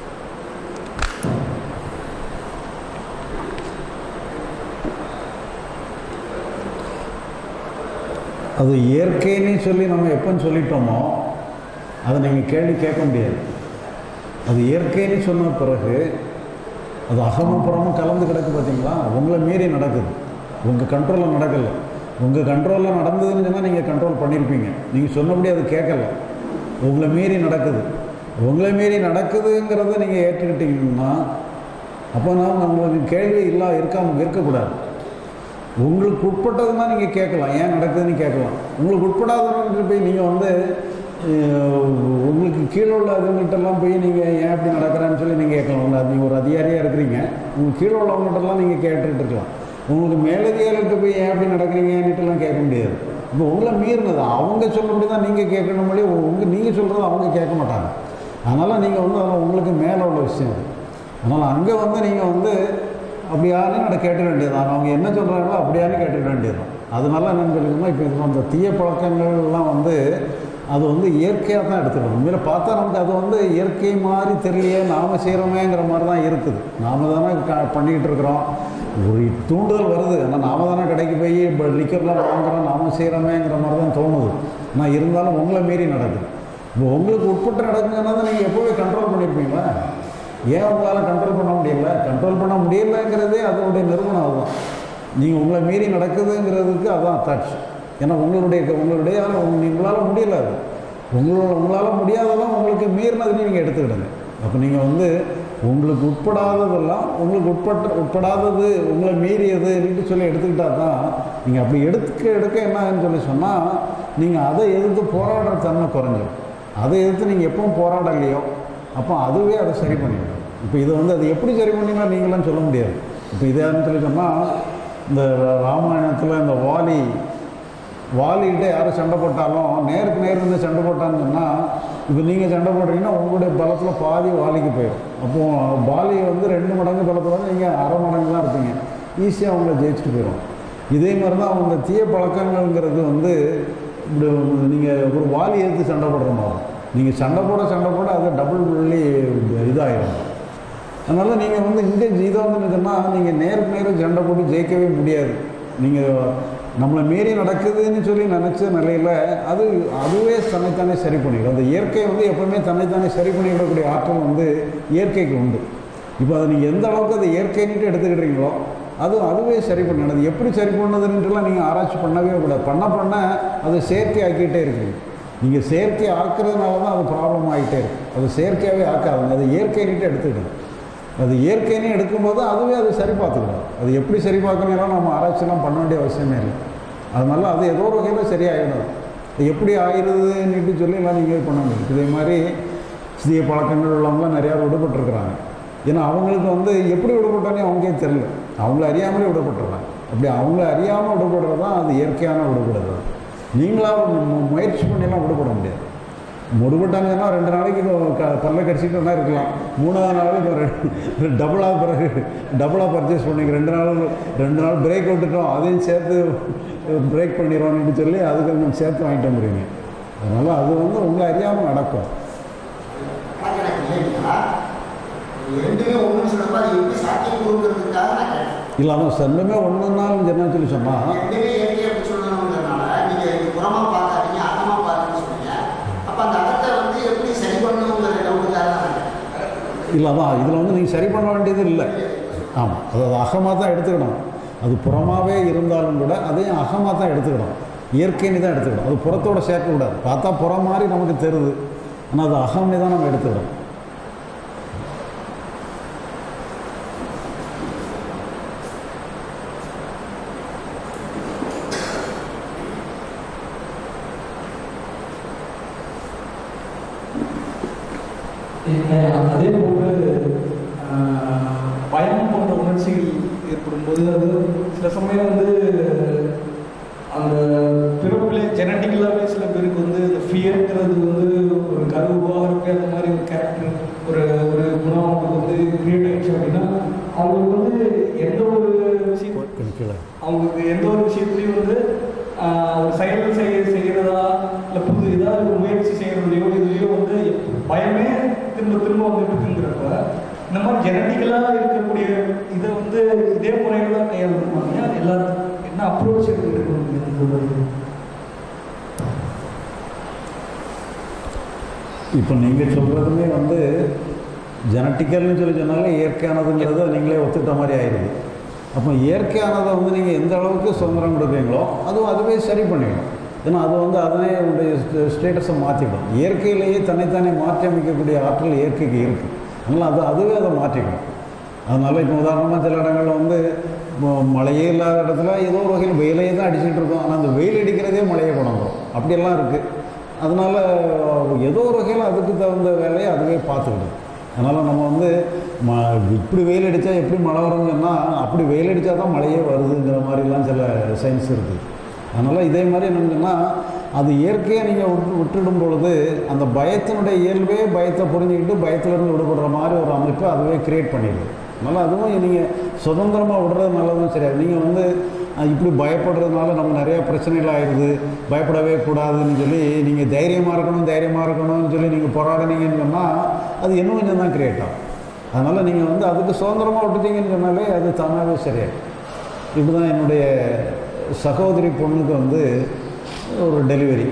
[SPEAKER 1] அது இயற்கைன்னு சொல்லி நம்ம எப்போன்னு சொல்லிட்டோமோ அதை நீங்கள் கேள்வி கேட்க முடியாது அது இயற்கைன்னு சொன்ன பிறகு அது அகமும் புறமும் கலந்து கிடக்கு பார்த்தீங்களா உங்களை மீறி நடக்குது உங்கள் கண்ட்ரோலில் நடக்கலை உங்கள் கண்ட்ரோலில் நடந்ததுன்னு சொன்னால் நீங்கள் கண்ட்ரோல் பண்ணியிருப்பீங்க நீங்கள் சொன்னபடி அது கேட்கல உங்களை மீறி நடக்குது உங்களை மீறி நடக்குதுங்கிறத நீங்கள் ஏற்றுக்கிட்டீங்கன்னா அப்போ நான் உங்களுக்கு கேள்வி இல்லா இருக்காம இருக்கக்கூடாது உங்களுக்கு உட்பட்டதுன்னா நீங்கள் கேட்கலாம் ஏன் நடக்குதுன்னு கேட்கலாம் உங்களுக்கு உட்படாதவங்க போய் நீங்கள் வந்து அஹ், உங்களுக்கு கீழே உள்ள அதுங்கிட்டெல்லாம் போய் நீங்கள் ஏன் இப்படி நடக்கிறேன்னு சொல்லி நீங்கள் கேட்கலாம் உங்களை நீங்கள் ஒரு அதிகாரியாக இருக்கிறீங்க உங்களுக்கு கீழே உள்ளவங்ககிட்டலாம் நீங்கள் கேட்டுட்டு இருக்கலாம் உங்களுக்கு மேலதிகாரிகிட்ட போய் ஏன் இப்படி நடக்கிறீங்கன்னுட்டுலாம் கேட்க முடியாது இப்போ உங்களை மீறினது அவங்க சொல்லபடி தான் நீங்கள் கேட்கணும் மொழி உங்கள் நீங்கள் சொல்கிறது அவங்க கேட்க மாட்டாங்க அதனால் நீங்கள் வந்து அதில் உங்களுக்கு மேலே உள்ள விஷயம் அது. அதனால் அங்கே வந்து நீங்கள் வந்து அப்படியானு நான் கேட்ட வேண்டியதுதான் அவங்க என்ன சொல்கிறாங்களோ அப்படியானு கேட்டுக்க வேண்டியதுதான் அதனால என்னன்னு சொல்லிக்கணும்னா இப்போ இது அந்த தீய பழக்கங்கள்லாம் வந்து அது வந்து இயற்கையாக தான் எடுத்துக்கணும் உண்மையில பார்த்தா நமக்கு அது வந்து இயற்கை மாதிரி தெரியலையே நாம செய்கிறோமேங்கிற மாதிரி தான் இருக்குது நாம தானே க பண்ணிக்கிட்டு இருக்கிறோம் ஒரு தூண்டுதல் வருது ஆனால் நாம தானே கடைக்கு போய் இப்போ லிக்கர்லாம் வாங்குறோம் நாம செய்கிறோமேங்கிற மாதிரி தான் தோணுது ஆனால் இருந்தாலும் உங்களை மீறி நடக்குது இப்போ உங்களுக்கு உட்பட்டு நடக்குங்கன்னா தான் நீங்கள் எப்போவே கண்ட்ரோல் பண்ணியிருப்பீங்களா ஏன் உங்களால் கண்ட்ரோல் பண்ண முடியல கண்ட்ரோல் பண்ண முடியலைங்கிறதே அதனுடைய நிறுவனம் அதுதான் நீங்கள் உங்களை மீறி நடக்குதுங்கிறதுக்கு அதான் அத்தாட்சி ஏன்னா உங்களுடைய உங்களுடைய உங்களால் முடியல அது உங்களோட உங்களால் முடியாததெல்லாம் உங்களுக்கு மீறினதுன்னு நீங்கள் எடுத்துக்கிடுங்க அப்போ நீங்கள் வந்து உங்களுக்கு உட்படாததெல்லாம் உங்களுக்கு உட்பட்ட உட்படாதது உங்களை மீறியதுன்னு சொல்லி எடுத்துக்கிட்டா தான் நீங்கள் அப்படி எடுத்துக்க எடுக்க என்னன்னு சொல்லி சொன்னால் நீங்கள் அதை எதிர்த்து போராடுற தன்மை குறைஞ்சிடும் அதை எதிர்த்து நீங்கள் எப்பவும் போராடலையோ அப்போ அதுவே அதை சரி பண்ணிடும் இப்போ இது வந்து அது எப்படி சரி பண்ணினா நீங்களாம் சொல்ல முடியாது இப்போ இதான்னு சொல்லி சொன்னால் இந்த ராமாயணத்தில் இந்த வாலி வாலிகிட்ட யாரும் சண்டை போட்டாலும் நேருக்கு நேர் இருந்து சண்டை போட்டான்னு சொன்னால் இப்போ நீங்கள் சண்டை போடுறீங்கன்னா உங்களுடைய பலத்தில் பாதி வாலிக்கு போயிடும் அப்போது வாலி வந்து ரெண்டு மடங்கு பலத்தில் நீங்கள் அரை மடங்கு தான் இருப்பீங்க ஈஸியாக அவங்கள ஜெயிச்சுட்டு போயிடும் இதே மாதிரி தான் அவங்க தீய பழக்கங்கள்ங்கிறது வந்து இப்படி நீங்கள் ஒரு வாலி எடுத்து சண்டை போடுற மாதிரி நீங்கள் சண்டை போட சண்டை போட அது டபுள் புள்ளி இதாகிடும் அதனால் நீங்கள் வந்து இங்கே இதை வந்து சொன்னால் நீங்கள் நேருக்கு நேரம் சண்டை போட்டு ஜெயிக்கவே முடியாது நீங்கள் நம்மளை மீறி நடக்குதுன்னு சொல்லி நினச்ச நிலையில் அது அதுவே தன்னைத்தானே சரி பண்ணிடும் அந்த இயற்கை வந்து எப்பவுமே தன்னைத்தானே சரி பண்ணிவிடக்கூடிய ஆற்றல் வந்து இயற்கைக்கு உண்டு இப்போ அதை நீங்கள் எந்த அளவுக்கு அதை இயற்கைன்ட்டு எடுத்துக்கிட்டீங்களோ அது அதுவே சரி பண்ணிடும் அது எப்படி சரி பண்ணதுன்ட்டுலாம் நீங்கள் ஆராய்ச்சி பண்ணவே கூடாது பண்ண பண்ண அதை செயற்கை ஆக்கிட்டே இருக்கீங்க நீங்கள் செயற்கை ஆக்குறதுனால தான் அது ப்ராப்ளம் ஆகிட்டே இருக்கு அது செயற்கையாகவே ஆக்காதுங்க அது இயற்கைன்ட்டு எடுத்துக்கிடுங்க அது இயற்கைன்னு எடுக்கும்போது அதுவே அது சரி பார்த்துக்கிடும் அது எப்படி சரி பார்க்கணும் நம்ம ஆராய்ச்சிலாம் பண்ண வேண்டிய அவசியமே இல்லை அதனால அது ஏதோ ஒரு வகையில் சரியாயிடும் அது எப்படி ஆயிடுதுன்னுட்டு சொல்லி எல்லாம் நீங்கள் பண்ண முடியும் இதே மாதிரி சிறிய பழக்கங்கள் உள்ளவங்களாம் நிறையா விடுபட்டுருக்குறாங்க ஏன்னா அவங்களுக்கு வந்து எப்படி விடுபட்டானே அவங்களுக்கே தெரியல அவங்கள அறியாமலே விடுபட்டுறாங்க அப்படி அவங்கள அறியாமல் விடுபடுறது தான் அது இயற்கையான விடுபடுறது நீங்களாக மு- முயற்சி பண்ணிலாம் விடுபட முடியாது முடிவிட்டாங்கன்னா ரெண்டு நாளைக்கு க பல்ல கடிச்சிட்டு வேணா இருக்கலாம் மூணாவது நாள் டபுளாக பிறகு டபுளாக பர்ச்சேஸ் பண்ணிங்க ரெண்டு நாள் ரெண்டு நாள் பிரேக் விட்டுட்டோம் அதையும் சேர்த்து பிரேக் பண்ணிடுவோம்னு சொல்லி அதுக்கு கொஞ்சம் சேர்த்து வாங்கிட்டு வந்துடுவீங்க அதனால் அது வந்து உங்களை அறியாமல் நடக்கும்
[SPEAKER 2] ஆனால் எனக்கு இல்லைங்களா ரெண்டுமே ஒன்றுன்னு சொன்னப்போ அது எப்படி சாத்தியம் கொடுக்கறதுக்காக நான் கேட்டேன்
[SPEAKER 1] இல்லை அதான் செல்லமே ஒன்றுனாலும் என்ன சொல்லி சொன்னால்
[SPEAKER 2] ரெண்டுமே இயற்கை அப்படி சொல்லணுங்கிறதுனால நீங்கள் இது புறமாக பார்க்காதீங்க அகமாக பார்த்துன்னு சொன்னீங்க அப்போ அந்த அகத்தை வந்து எப்படி சரி பண்ணணுங்கிற டவுட்டுக்காக தான் நான் கேட்டேன்.
[SPEAKER 1] இல்லை அதான் இதில் வந்து நீங்கள் சரி பண்ண வேண்டியது இல்லை ஆமாம் அது அது அகமாக தான் எடுத்துக்கணும் அது புறமாகவே இருந்தாலும் கூட அதையும் அகமாக தான் எடுத்துக்கணும் இயற்கைன்னு தான் எடுத்துக்கணும் அது புறத்தோட சேர்க்கக்கூடாது பார்த்தா புறம் மாதிரி நமக்கு தெரியுது ஆனால் அது அகம்னு தான் நம்ம எடுத்துக்கணும்
[SPEAKER 3] அஹ் அதே போன்று அஹ், பயம் போன்ற உணர்ச்சிகள் ஏற்படும்போது அது சில சமயம் வந்து அந்த பிறப்பிலே ஜெனட்டிக்கலாகவே சில பேருக்கு வந்து இந்த ஃபியர்ங்கிறது வந்து ஒரு கரு உருவாகிறப்ப அந்த மாதிரி ஒரு கேரக்டர் ஒரு ஒரு குணம் அவங்களுக்கு வந்து கிரியேட் ஆயிடுச்சு அப்படின்னா அவங்களுக்கு வந்து எந்த ஒரு
[SPEAKER 1] கீழே
[SPEAKER 3] அவங்களுக்கு எந்த ஒரு விஷயத்துலையும் வந்து ஆஹ், ஒரு செயல் செய்ய செய்கிறதா இல்லை புது ஏதாவது ஒரு முயற்சி செய்கிறதுலையோ இதுலையோ வந்து பயமே திரும்ப திரும்ப வந்துட்டு இருக்குங்கிறப்ப இந்த மாதிரி ஜெனட்டிக்கலாக இருக்கக்கூடிய இதை வந்து இதே முறையில் தான் கையாளணுமாங்க எல்லாருக்கும் என்ன அப்ரோச் எடுக்கணும்
[SPEAKER 1] இப்போ நீங்கள் சொல்கிறதுமே வந்து ஜெனட்டிக்கல்னு சொல்லி சொன்னாலே இயற்கையானதுங்கிறத நீங்களே ஒத்துக்கிட்ட மாதிரி ஆயிடுது அப்போ இயற்கையானதை வந்து நீங்கள் எந்த அளவுக்கு சுதந்திரம் கொடுக்குறீங்களோ அதுவும் அதுவே சரி பண்ணிடும் ஏன்னா அது வந்து அதனே உடைய ஸ்டேட்டஸை மாற்றிடும் இயற்கையிலேயே தன்னைத்தானே மாற்றி அமைக்கக்கூடிய ஆற்றல் இயற்கைக்கு இருக்குது அதனால் அது அதுவே அதை மாற்றிடும் அதனால் இப்போ உதாரணமாக சில இடங்களில் வந்து ம- மழையே இல்லாத இடத்துல ஏதோ ஒரு வகையில் வெயிலையே தான் அடிச்சுட்டு இருக்கோம் ஆனால் அந்த வெயில் அடிக்கிறதே மழையை கொண்டாந்துடும் அப்படியெல்லாம் இருக்குது அதனால் ஏதோ ஒரு வகையில் அதுக்கு தகுந்த வேலையை அதுவே பார்த்துக்கிடும் அதனால் நம்ம வந்து ம இப்படி வெயில் அடித்தா எப்படி மழை வரும்னு சொன்னால் அப்படி வெயில் அடித்தா தான் மழையே வருதுங்கிற மாதிரிலாம் சில சயின்ஸ் இருக்குது அதனால் இதே மாதிரி என்னன்னு சொன்னால் அது இயற்கையாக நீங்கள் விட்டு விட்டுடும் பொழுது அந்த பயத்தினுடைய இயல்பே பயத்தை புரிஞ்சுக்கிட்டு பயத்திலிருந்து விடுபடுற மாதிரி ஒரு அமைப்பை அதுவே கிரியேட் பண்ணிடுது அதனால் அதுவும் நீங்கள் சுதந்திரமாக விடுறது நல்லதும் சரியாது நீங்கள் வந்து அஹ், இப்படி பயப்படுறதுனால நமக்கு நிறையா பிரச்சனைகள் ஆயிடுது பயப்படவே கூடாதுன்னு சொல்லி நீங்கள் தைரியமாக இருக்கணும் தைரியமாக இருக்கணும்னு சொல்லி நீங்கள் போராடினீங்கன்னு சொன்னால் அது இன்னும் கொஞ்சம் தான் கிரியேட் ஆகும் அதனால் நீங்கள் வந்து அதுக்கு சுதந்திரமாக விட்டுட்டீங்கன்னு சொன்னாலே அது தானாகவே சரியாயிடும் இப்படி தான் என்னுடைய சகோதரி பொண்ணுக்கு வந்து ஒரு டெலிவரி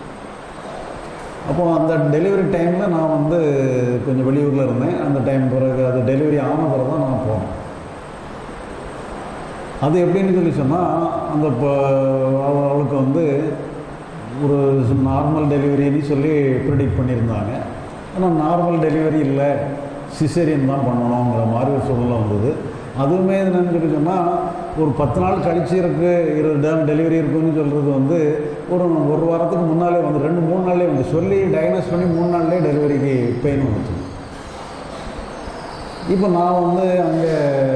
[SPEAKER 1] அப்போ அந்த டெலிவரி டைமில் நான் வந்து கொஞ்சம் வெளியூரில் இருந்தேன் அந்த டைம் பிறகு அது டெலிவரி ஆன பிறகு தான் நான் போனேன் அது எப்படின்னு சொல்லி சொன்னால் அந்த இப்போ அவ- அவளுக்கு வந்து ஒரு நார்மல் டெலிவரின்னு சொல்லி ப்ரிடிக்ட் பண்ணியிருந்தாங்க ஆனால் நார்மல் டெலிவரி இல்லை சிசேரியன் தான் பண்ணணுங்கிற மாதிரி ஒரு சூழ்நிலை வந்தது அதுவுமே என்னன்னு சொல்லி சொன்னால் ஒரு பத்து நாள் கழிச்சு இருக்கு இரு டெலிவரி இருக்குன்னு சொல்கிறது வந்து ஒரு ஒரு வாரத்துக்கு முன்னாலே வந்து ரெண்டு மூணு நாள்லேயே வந்து சொல்லி டயக்னோஸ் பண்ணி மூணு நாள்லேயே டெலிவரிக்கு பெயின் வந்துச்சு இப்போ நான் வந்து அங்கே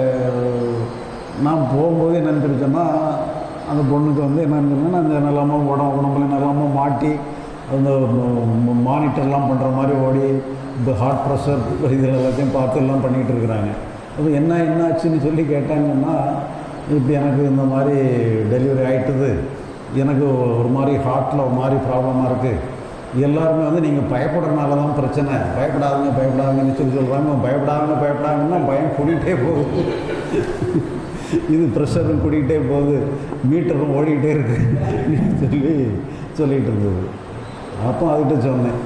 [SPEAKER 1] நான் போகும்போது என்னன்னு சொல்லி சொன்னால் அந்த பொண்ணுக்கு வந்து என்னன்னு சொன்னால் அந்த நல்லாம உடம்பு உடம்புல நல்லாம மாட்டி அந்த மானிட்டர்லாம் பண்ணுற மாதிரி ஓடி இந்த ஹார்ட் ப்ரெஷர் இது எல்லாத்தையும் பார்த்து எல்லாம் பண்ணிக்கிட்டு இருக்கிறாங்க அப்போ என்ன என்ன ஆச்சுன்னு சொல்லி கேட்டாங்கன்னா இப்படி எனக்கு இந்த மாதிரி டெலிவரி ஆயிட்டுது எனக்கு ஒரு மாதிரி ஹார்ட்டில் ஒரு மாதிரி ப்ராப்ளமாக இருக்குது எல்லாருமே வந்து நீங்கள் பயப்படுறதுனால தான் பிரச்சனை பயப்படாதீங்க பயப்படாதீங்கன்னு சொல்லி சொல்கிறாங்க பயப்படாதீங்க பயப்படாங்கன்னா பயம் கூட்டிகிட்டே போகுது இது ப்ரெஷரும் கூட்டிகிட்டே போகுது மீட்டரும் ஓடிக்கிட்டே இருக்கு சொல்லி சொல்லிகிட்டு இருந்தது அப்போ அதுகிட்ட சொன்னேன்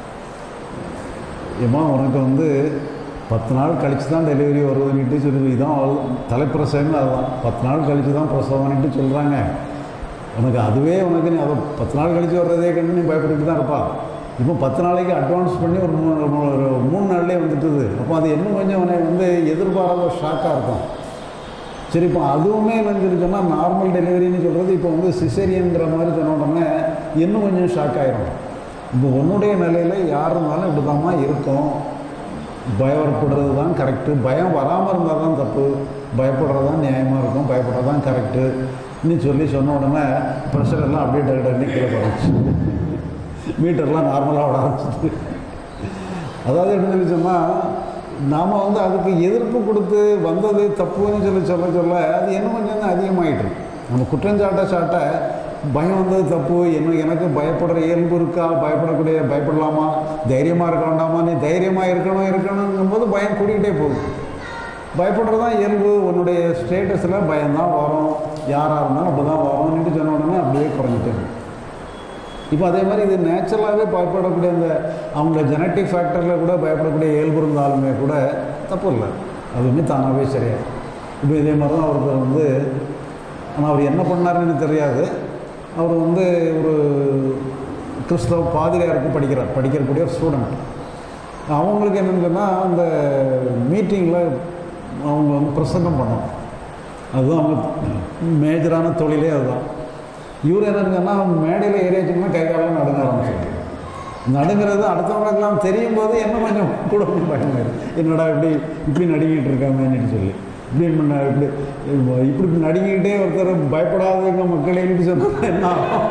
[SPEAKER 1] ஏம்மா உனக்கு வந்து பத்து நாள் கழித்து தான் டெலிவரி வருதுன்னுட்டு சொல்லி இதான் அவள் தலைப்பிரசவமே அதுதான் பத்து நாள் கழித்து தான் பிரசவம்னுட்டு சொல்கிறாங்க உனக்கு அதுவே உனக்கு நீ அதை பத்து நாள் கழித்து வர்றதே கண்டு நீ பயப்பட்டுட்டு தான் இருப்பா இப்போ பத்து நாளைக்கு அட்வான்ஸ் பண்ணி ஒரு மூணு மூ- ஒரு மூணு நாள்லேயே வந்துட்டுது அப்போ அது இன்னும் கொஞ்சம் உனக்கு வந்து எதிர்பாராத ஷாக்காக இருக்கும் சரி இப்போ அதுவுமே என்னன்னு சொல்லி சொன்னால் நார்மல் டெலிவரின்னு சொல்கிறது இப்போ வந்து சிசேரியன்ற மாதிரி சொன்ன உடனே இன்னும் கொஞ்சம் ஷாக் ஆயிரும் இப்போ உன்னுடைய நிலையில் யார் இருந்தாலும் இப்படி தாம்மா இருக்கும் பயப்படுறது தான் கரெக்டு பயம் வராமல் இருந்தால் தான் தப்பு பயப்படுறது தான் நியாயமாக இருக்கும் பயப்படுறது தான் கரெக்டு நீ சொல்லி சொன்ன உடனே ப்ரெஷர் எல்லாம் அப்படியே டக்கு டக்குன்னு கீழே போச்சு மீட்டர்லாம் நார்மலாக விட ஆரம்பிச்சிது அதாவது என்ன சொல்லி சொன்னால் நாம் வந்து அதுக்கு எதிர்ப்பு கொடுத்து வந்தது தப்புன்னு சொல்லி சொல்ல சொல்ல அது இன்னும் கொஞ்சம் தான் அதிகமாயிட்டு இருக்கு. நம்ம குற்றஞ்சாட்ட சாட்ட பயம் வந்தது தப்பு என்ன எனக்கு பயப்படுற இயல்பு இருக்கா பயப்படக்கூடிய பயப்படலாமா தைரியமாக இருக்க வேண்டாமா நீ தைரியமாக இருக்கணும் இருக்கணுங்கும்போது பயம் கூடிக்கிட்டே போகுது பயப்படுறது தான் இயல்பு உன்னுடைய ஸ்டேட்டஸில் பயம்தான் வரும் யாராக இருந்தாலும் அப்படி தான் வரும்னுட்டு சொன்ன உடனே அப்படியே குறைஞ்சிட்டே இருக்கு. இப்போ அதே மாதிரி இது நேச்சுரலாகவே பயப்படக்கூடிய அந்த அவங்க ஜெனட்டிக் ஃபேக்டரில் கூட பயப்படக்கூடிய இயல்பு இருந்தாலுமே கூட தப்பு இல்லை அதுவுமே தானாகவே சரியாகும் இப்போ இதே மாதிரி தான் ஒருத்தர் வந்து ஆனால் அவர் என்ன பண்ணாருன்னு எனக்கு தெரியாது அவர் வந்து ஒரு கிறிஸ்தவ பாதிரியாருக்கு படிக்கிறார் படிக்கக்கூடிய ஒரு ஸ்டூடெண்ட் அவங்களுக்கு என்னன்னு சொன்னால் அந்த மீட்டிங்கில் அவங்க வந்து பிரசங்கம் பண்ணணும் அதுதான் அவங்க மேஜரான தொழிலே அதுதான் இவர் என்னங்கன்னா மேடையில் ஏறியாச்சுன்னா கை காலம் நடுங்க ஆரம்பிச்சிருக்கு நடுங்கிறது அடுத்தவங்களுக்கெல்லாம் தெரியும் போது என்ன கொஞ்சம் கூட கொஞ்சம் பயமாயிடும் என்னடா இப்படி இப்படி நடுங்கிட்டு இருக்காங்கன்னு சொல்லி இப்படி பண்ண இப்படி இப்படி இப்படி நடுங்கிக்கிட்டே ஒருத்தர் பயப்படாதவங்க மக்களேன்னு சொன்னா என்ன ஆகும்?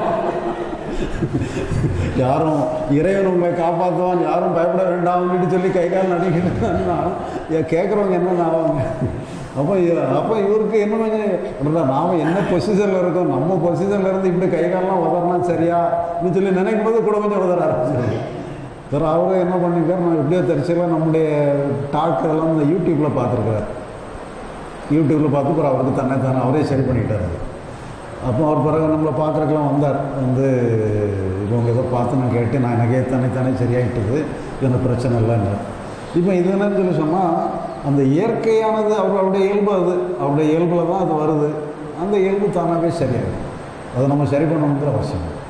[SPEAKER 1] யாரும் இறைவன் உங்களை காப்பாற்றுவான் யாரும் பயப்பட வேண்டாம்னு சொல்லி கை கால் நடுங்கிட்டு கேட்குறவங்க என்ன ஆவாங்க அப்போ இ- அப்போ இவருக்கு என்ன கொஞ்சம் நாம் என்ன பொசிஷனில் இருக்கோம் நம்ம பொசிஷனில் இருந்து இப்படி கை காலெலாம் உதறினா சரியா அப்படின்னு சொல்லி நினைக்கும் போது கூட கொஞ்சம் உதற ஆரம்பிச்சிருக்கு சார் அவரும் என்ன பண்ணிருக்காரு நான் எப்படியோ தெரிச்சலாம் நம்முடைய டாக் எல்லாம் இந்த யூடியூப்பில் பார்த்துருக்காரு யூடியூப்பில் பார்த்து அப்புறம் அவருக்கு தன்னை தானே அவரே சரி பண்ணிட்டார் அது. அப்போ அவர் பிறகு நம்மளை பார்க்குறக்கெல்லாம் வந்தார் வந்து இவங்க ஏதோ பார்த்து நான் கேட்டு நான் எனக்கே தன்னை தானே சரியாயிட்டுது இது எனக்கு பிரச்சனை இல்லைன்னு இப்போ இது என்னன்னு சொல்லி சொன்னால் அந்த இயற்கையானது அவர் அவருடைய இயல்பு அது அவருடைய இயல்பில் தான் அது வருது அந்த இயல்பு தானாகவே சரியாகும் அதை நம்ம சரி பண்ணணுங்கிற அவசியம் இல்லை.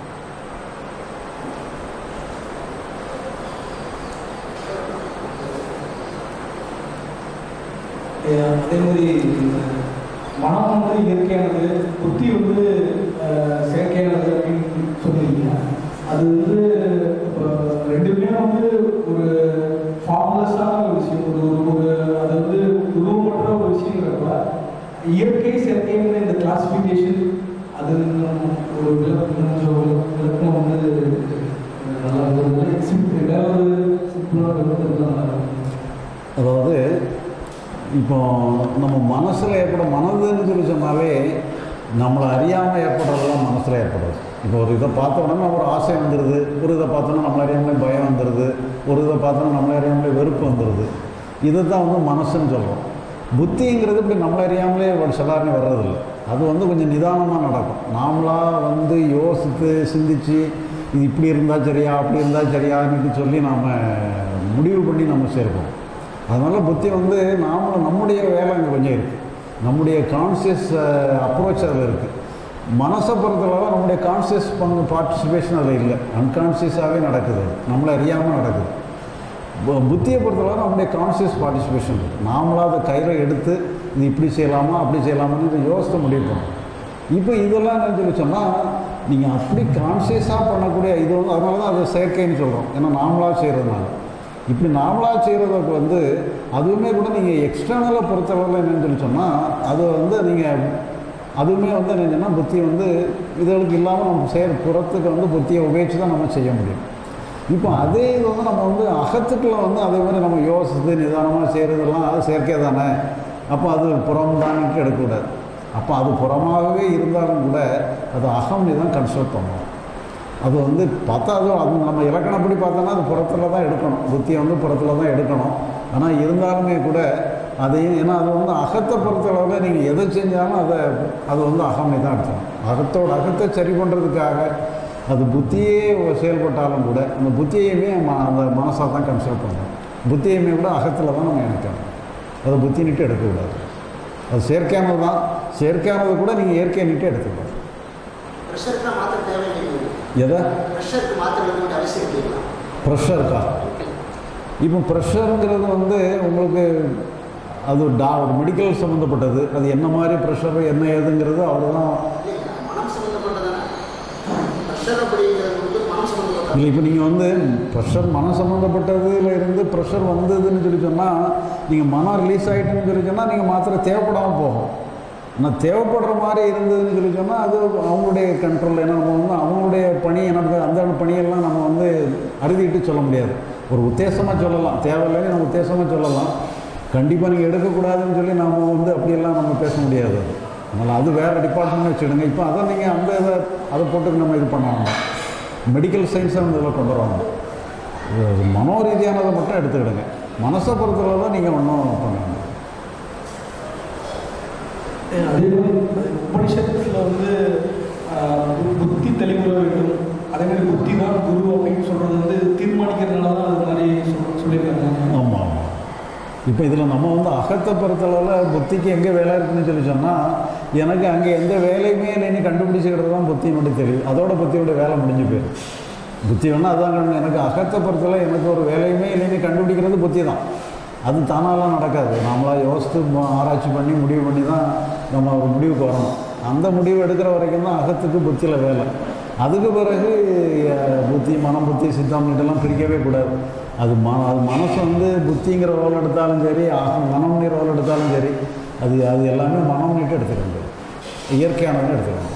[SPEAKER 3] அஹ் அதே மாதிரி இந்த மனம் வந்து இயற்கையானது புத்தி வந்து அஹ், செயற்கையானது அப்படின்னு சொல்லுவீங்க அது வந்து இப்போ ரெண்டுமே வந்து ஒரு ஃபார்ம்லெஸ்ஸான ஒரு விஷயம் ஒரு ஒரு ஒரு அது வந்து உருவமற்ற ஒரு விஷயங்கிறப்ப இயற்கை செயற்கைங்கிற இந்த கிளாசிஃபிகேஷன் அது ஒரு விளக்கம் கொஞ்சம் விளக்கம் வந்து நல்லா ஒரு சிம்பிள் வேற ஒரு சிம்பிளான விளக்கம் இருந்தா நல்லா இருக்கும்.
[SPEAKER 1] அதாவது இப்போ நம்ம மனசில் ஏற்பட மனதுன்னு சொல்லி சொன்னாலே நம்மளை அறியாமல் ஏற்படுறதெல்லாம் மனசில் ஏற்படுறது இப்போ ஒரு இதை பார்த்த உடனே ஒரு ஆசை வந்துடுது ஒரு இதை பார்த்தோன்னா நம்மளை அறியாமலே பயம் வந்துடுது ஒரு இதை பார்த்தோன்னா நம்மளை அறியாமலே வெறுப்பு வந்துடுது இதை தான் வந்து மனசுன்னு சொல்கிறோம் புத்திங்கிறது இப்படி நம்மளை அறியாமலே ஒரு சாதாரண வர்றதில்ல அது வந்து கொஞ்சம் நிதானமாக நடக்கும் நாமளாக வந்து யோசித்து சிந்திச்சு இது இப்படி இருந்தால் சரியா அப்படி இருந்தால் சரியான்னு சொல்லி நாம் முடிவு பண்ணி நம்ம சேர்ப்போம் அதனால் புத்தி வந்து நாமளும் நம்முடைய வேலை அங்கே கொஞ்சம் இருக்குது நம்முடைய கான்சியஸ் அப்ரோச் அதில் இருக்குது மனசை பொறுத்தளவு நம்முடைய கான்சியஸ் பங்கு பார்ட்டிசிபேஷன் அதில் இல்லை அன்கான்சியஸாகவே நடக்குது அது. நம்மளை அறியாமல் நடக்குது பு- புத்தியை பொறுத்தளவு நம்முடைய கான்சியஸ் பார்ட்டிசிபேஷன் இருக்குது நாமளாக அதை கையில் எடுத்து இது இப்படி செய்யலாமா அப்படி செய்யலாமான்னு இதை யோசித்து முடிவு பண்ணணும் இப்போ இதெல்லாம் என்ன சொல்லி சொன்னால் நீங்கள் அப்படி கான்சியஸாக பண்ணக்கூடிய இது வந்து அதனால தான் அது செயற்கைன்னு சொல்கிறோம் ஏன்னா நாமளாக செய்கிறதுனால இப்படி நாமளாக செய்கிறதுக்கு வந்து அதுவுமே கூட நீங்கள் எக்ஸ்டர்னலை பொறுத்தளவில் என்னன்னு சொல்லி சொன்னால் அது வந்து நீங்கள் அதுவுமே வந்து என்னென்னா புத்தி வந்து இதுகளுக்கு இல்லாமல் நம்ம செய்கிற புறத்துக்கு வந்து புத்தியை உபயோகித்து தான் நம்ம செய்ய முடியும் இப்போ அதே இது வந்து நம்ம வந்து அகத்துக்குள்ள வந்து அதே மாதிரி நம்ம யோசித்து நிதானமாக செய்கிறதெல்லாம் அது செயற்கை தானே அப்போ அது புறம்தான்ட்டு எடுக்கக்கூடாது அப்போ அது புறமாகவே இருந்தாலும் கூட அது அகம்னு தான் கன்சல்ட் பண்ணணும் அது வந்து பார்த்தா அது அது நம்ம இலக்கணப்படி பார்த்தோன்னா அது புறத்தில் தான் எடுக்கணும் புத்தியை வந்து புறத்தில் தான் எடுக்கணும் ஆனால் இருந்தாலுமே கூட அதையும் ஏன்னா அது வந்து அகத்தை பொறுத்தளவில் நீங்கள் எதை செஞ்சாலும் அதை அது வந்து அகமை தான் எடுக்கணும் அகத்தோட அகத்தை சரி பண்ணுறதுக்காக அது புத்தியே செயல்பட்டாலும் கூட அந்த புத்தியையுமே ம- அந்த மனசாக தான் கன்சிடர் பண்ணணும் புத்தியையுமே கூட அகத்தில் தான் நம்ம இணைக்கணும் அதை புத்தி நிட்டு எடுக்கக்கூடாது அது செயற்கையானது தான் செயற்கையானது கூட நீங்கள் இயற்கை நிட்டு எடுத்துக்கூடாது
[SPEAKER 2] ப்ரெஷருக்கு நான் மாத்திர தேவையில்லை
[SPEAKER 1] எதை
[SPEAKER 2] ப்ரெஷருக்கு மாத்திர எடுக்க வேண்டிய அவசியம் இல்லைங்களா
[SPEAKER 1] ப்ரெஷருக்கா இப்போ ப்ரெஷருங்கிறது வந்து உங்களுக்கு அது டா மெடிக்கல் சம்மந்தப்பட்டது அது என்ன மாதிரி ப்ரெஷர் என்ன ஏதுங்கிறது அவர் தான்
[SPEAKER 2] இல்லைங்களா மனம் சம்மந்தப்பட்டதானே ப்ரெஷர் அப்படிங்கிறது வந்து மனம் சம்மந்தப்பட்டது
[SPEAKER 1] இல்லை இப்போ நீங்கள் வந்து ப்ரெஷர் மனம் சம்மந்தப்பட்டதுல இருந்து ப்ரெஷர் வந்ததுன்னு சொல்லி சொன்னால் நீங்கள் மனம் ரிலீஸ் ஆகிட்டுன்னு சொல்லி சொன்னால் நீங்கள் மாத்திரை தேவைப்படாமல் போகும் ஆனால் தேவைப்படுற மாதிரி இருந்ததுன்னு சொல்லி சொன்னால் அது அவங்களுடைய கண்ட்ரோல் ஏன்னா நம்ம வந்து அவங்களுடைய பணி எனக்கு அந்த பணியெல்லாம் நம்ம வந்து அறுதிட்டு சொல்ல முடியாது ஒரு உத்தேசமாக சொல்லலாம் தேவையில்லைன்னு நம்ம உத்தேசமாக சொல்லலாம் கண்டிப்பாக நீங்கள் எடுக்கக்கூடாதுன்னு சொல்லி நாம் வந்து அப்படியெல்லாம் நம்ம பேச முடியாது அது அதனால் அது வேறு டிபார்ட்மெண்ட் வச்சுடுங்க இப்போ அதை நீங்கள் அந்த இதை அதை போட்டு நம்ம இது பண்ண வேண்டாம் மெடிக்கல் சயின்ஸை வந்து இதில் கொண்டு வராங்க இது மனோ ரீதியானதை மட்டும் எடுத்துக்கிடுங்க மனசை பொறுத்தளவு தான் நீங்கள் ஒன்றும் பண்ண வேண்டாம்
[SPEAKER 3] அதே மாதிரி உபனிஷத்தில் வந்து ஆஹ், பு- புத்தி தெளிவுற வேண்டும் அதே மாதிரி புத்தி தான் குரு அப்படின்னு சொல்றது வந்து தீர்மானிக்கிறதுனால தான் அது மாதிரி சொல் சொல்லியிருக்காங்க
[SPEAKER 1] ஆமாம் ஆமாம் இப்போ இதில் நம்ம வந்து அகத்தை பொறுத்தளவில் புத்திக்கு எங்கே வேலை இருக்குன்னு சொல்லி சொன்னால் எனக்கு அங்கே எந்த வேலையுமே இல்லைன்னு கண்டுபிடிச்சிக்கிறது தான் புத்தியினுடைய தெரியும் அதோட புத்தியோட வேலை முடிஞ்சு போயிடும் புத்தி வேணால் அதான் கண்டு எனக்கு அகத்தை பொறுத்தளவு எனக்கு ஒரு வேலையுமே இல்லைன்னு கண்டுபிடிக்கிறது புத்தி தான் அது தானாலாம் நடக்காது நாமளா யோசித்து ம- ஆராய்ச்சி பண்ணி முடிவு பண்ணி தான் நம்ம ஒரு முடிவுக்கு வரணும் அந்த முடிவு எடுக்கிற வரைக்கும் தான் அகத்துக்கு புத்தியில் வேலை அதுக்கு பிறகு அஹ், புத்தி மனம் புத்தி சித்தம் இதெல்லாம் பிரிக்கவே கூடாது அது ம அது மனசு வந்து புத்திங்கிற ரோல் எடுத்தாலும் சரி அகம் மனம்னு ரோல் எடுத்தாலும் சரி அது அது எல்லாமே மனம்னுட்டு எடுத்துக்க வேண்டியது இயற்கையானதுன்னு எடுத்துக்க வேண்டியது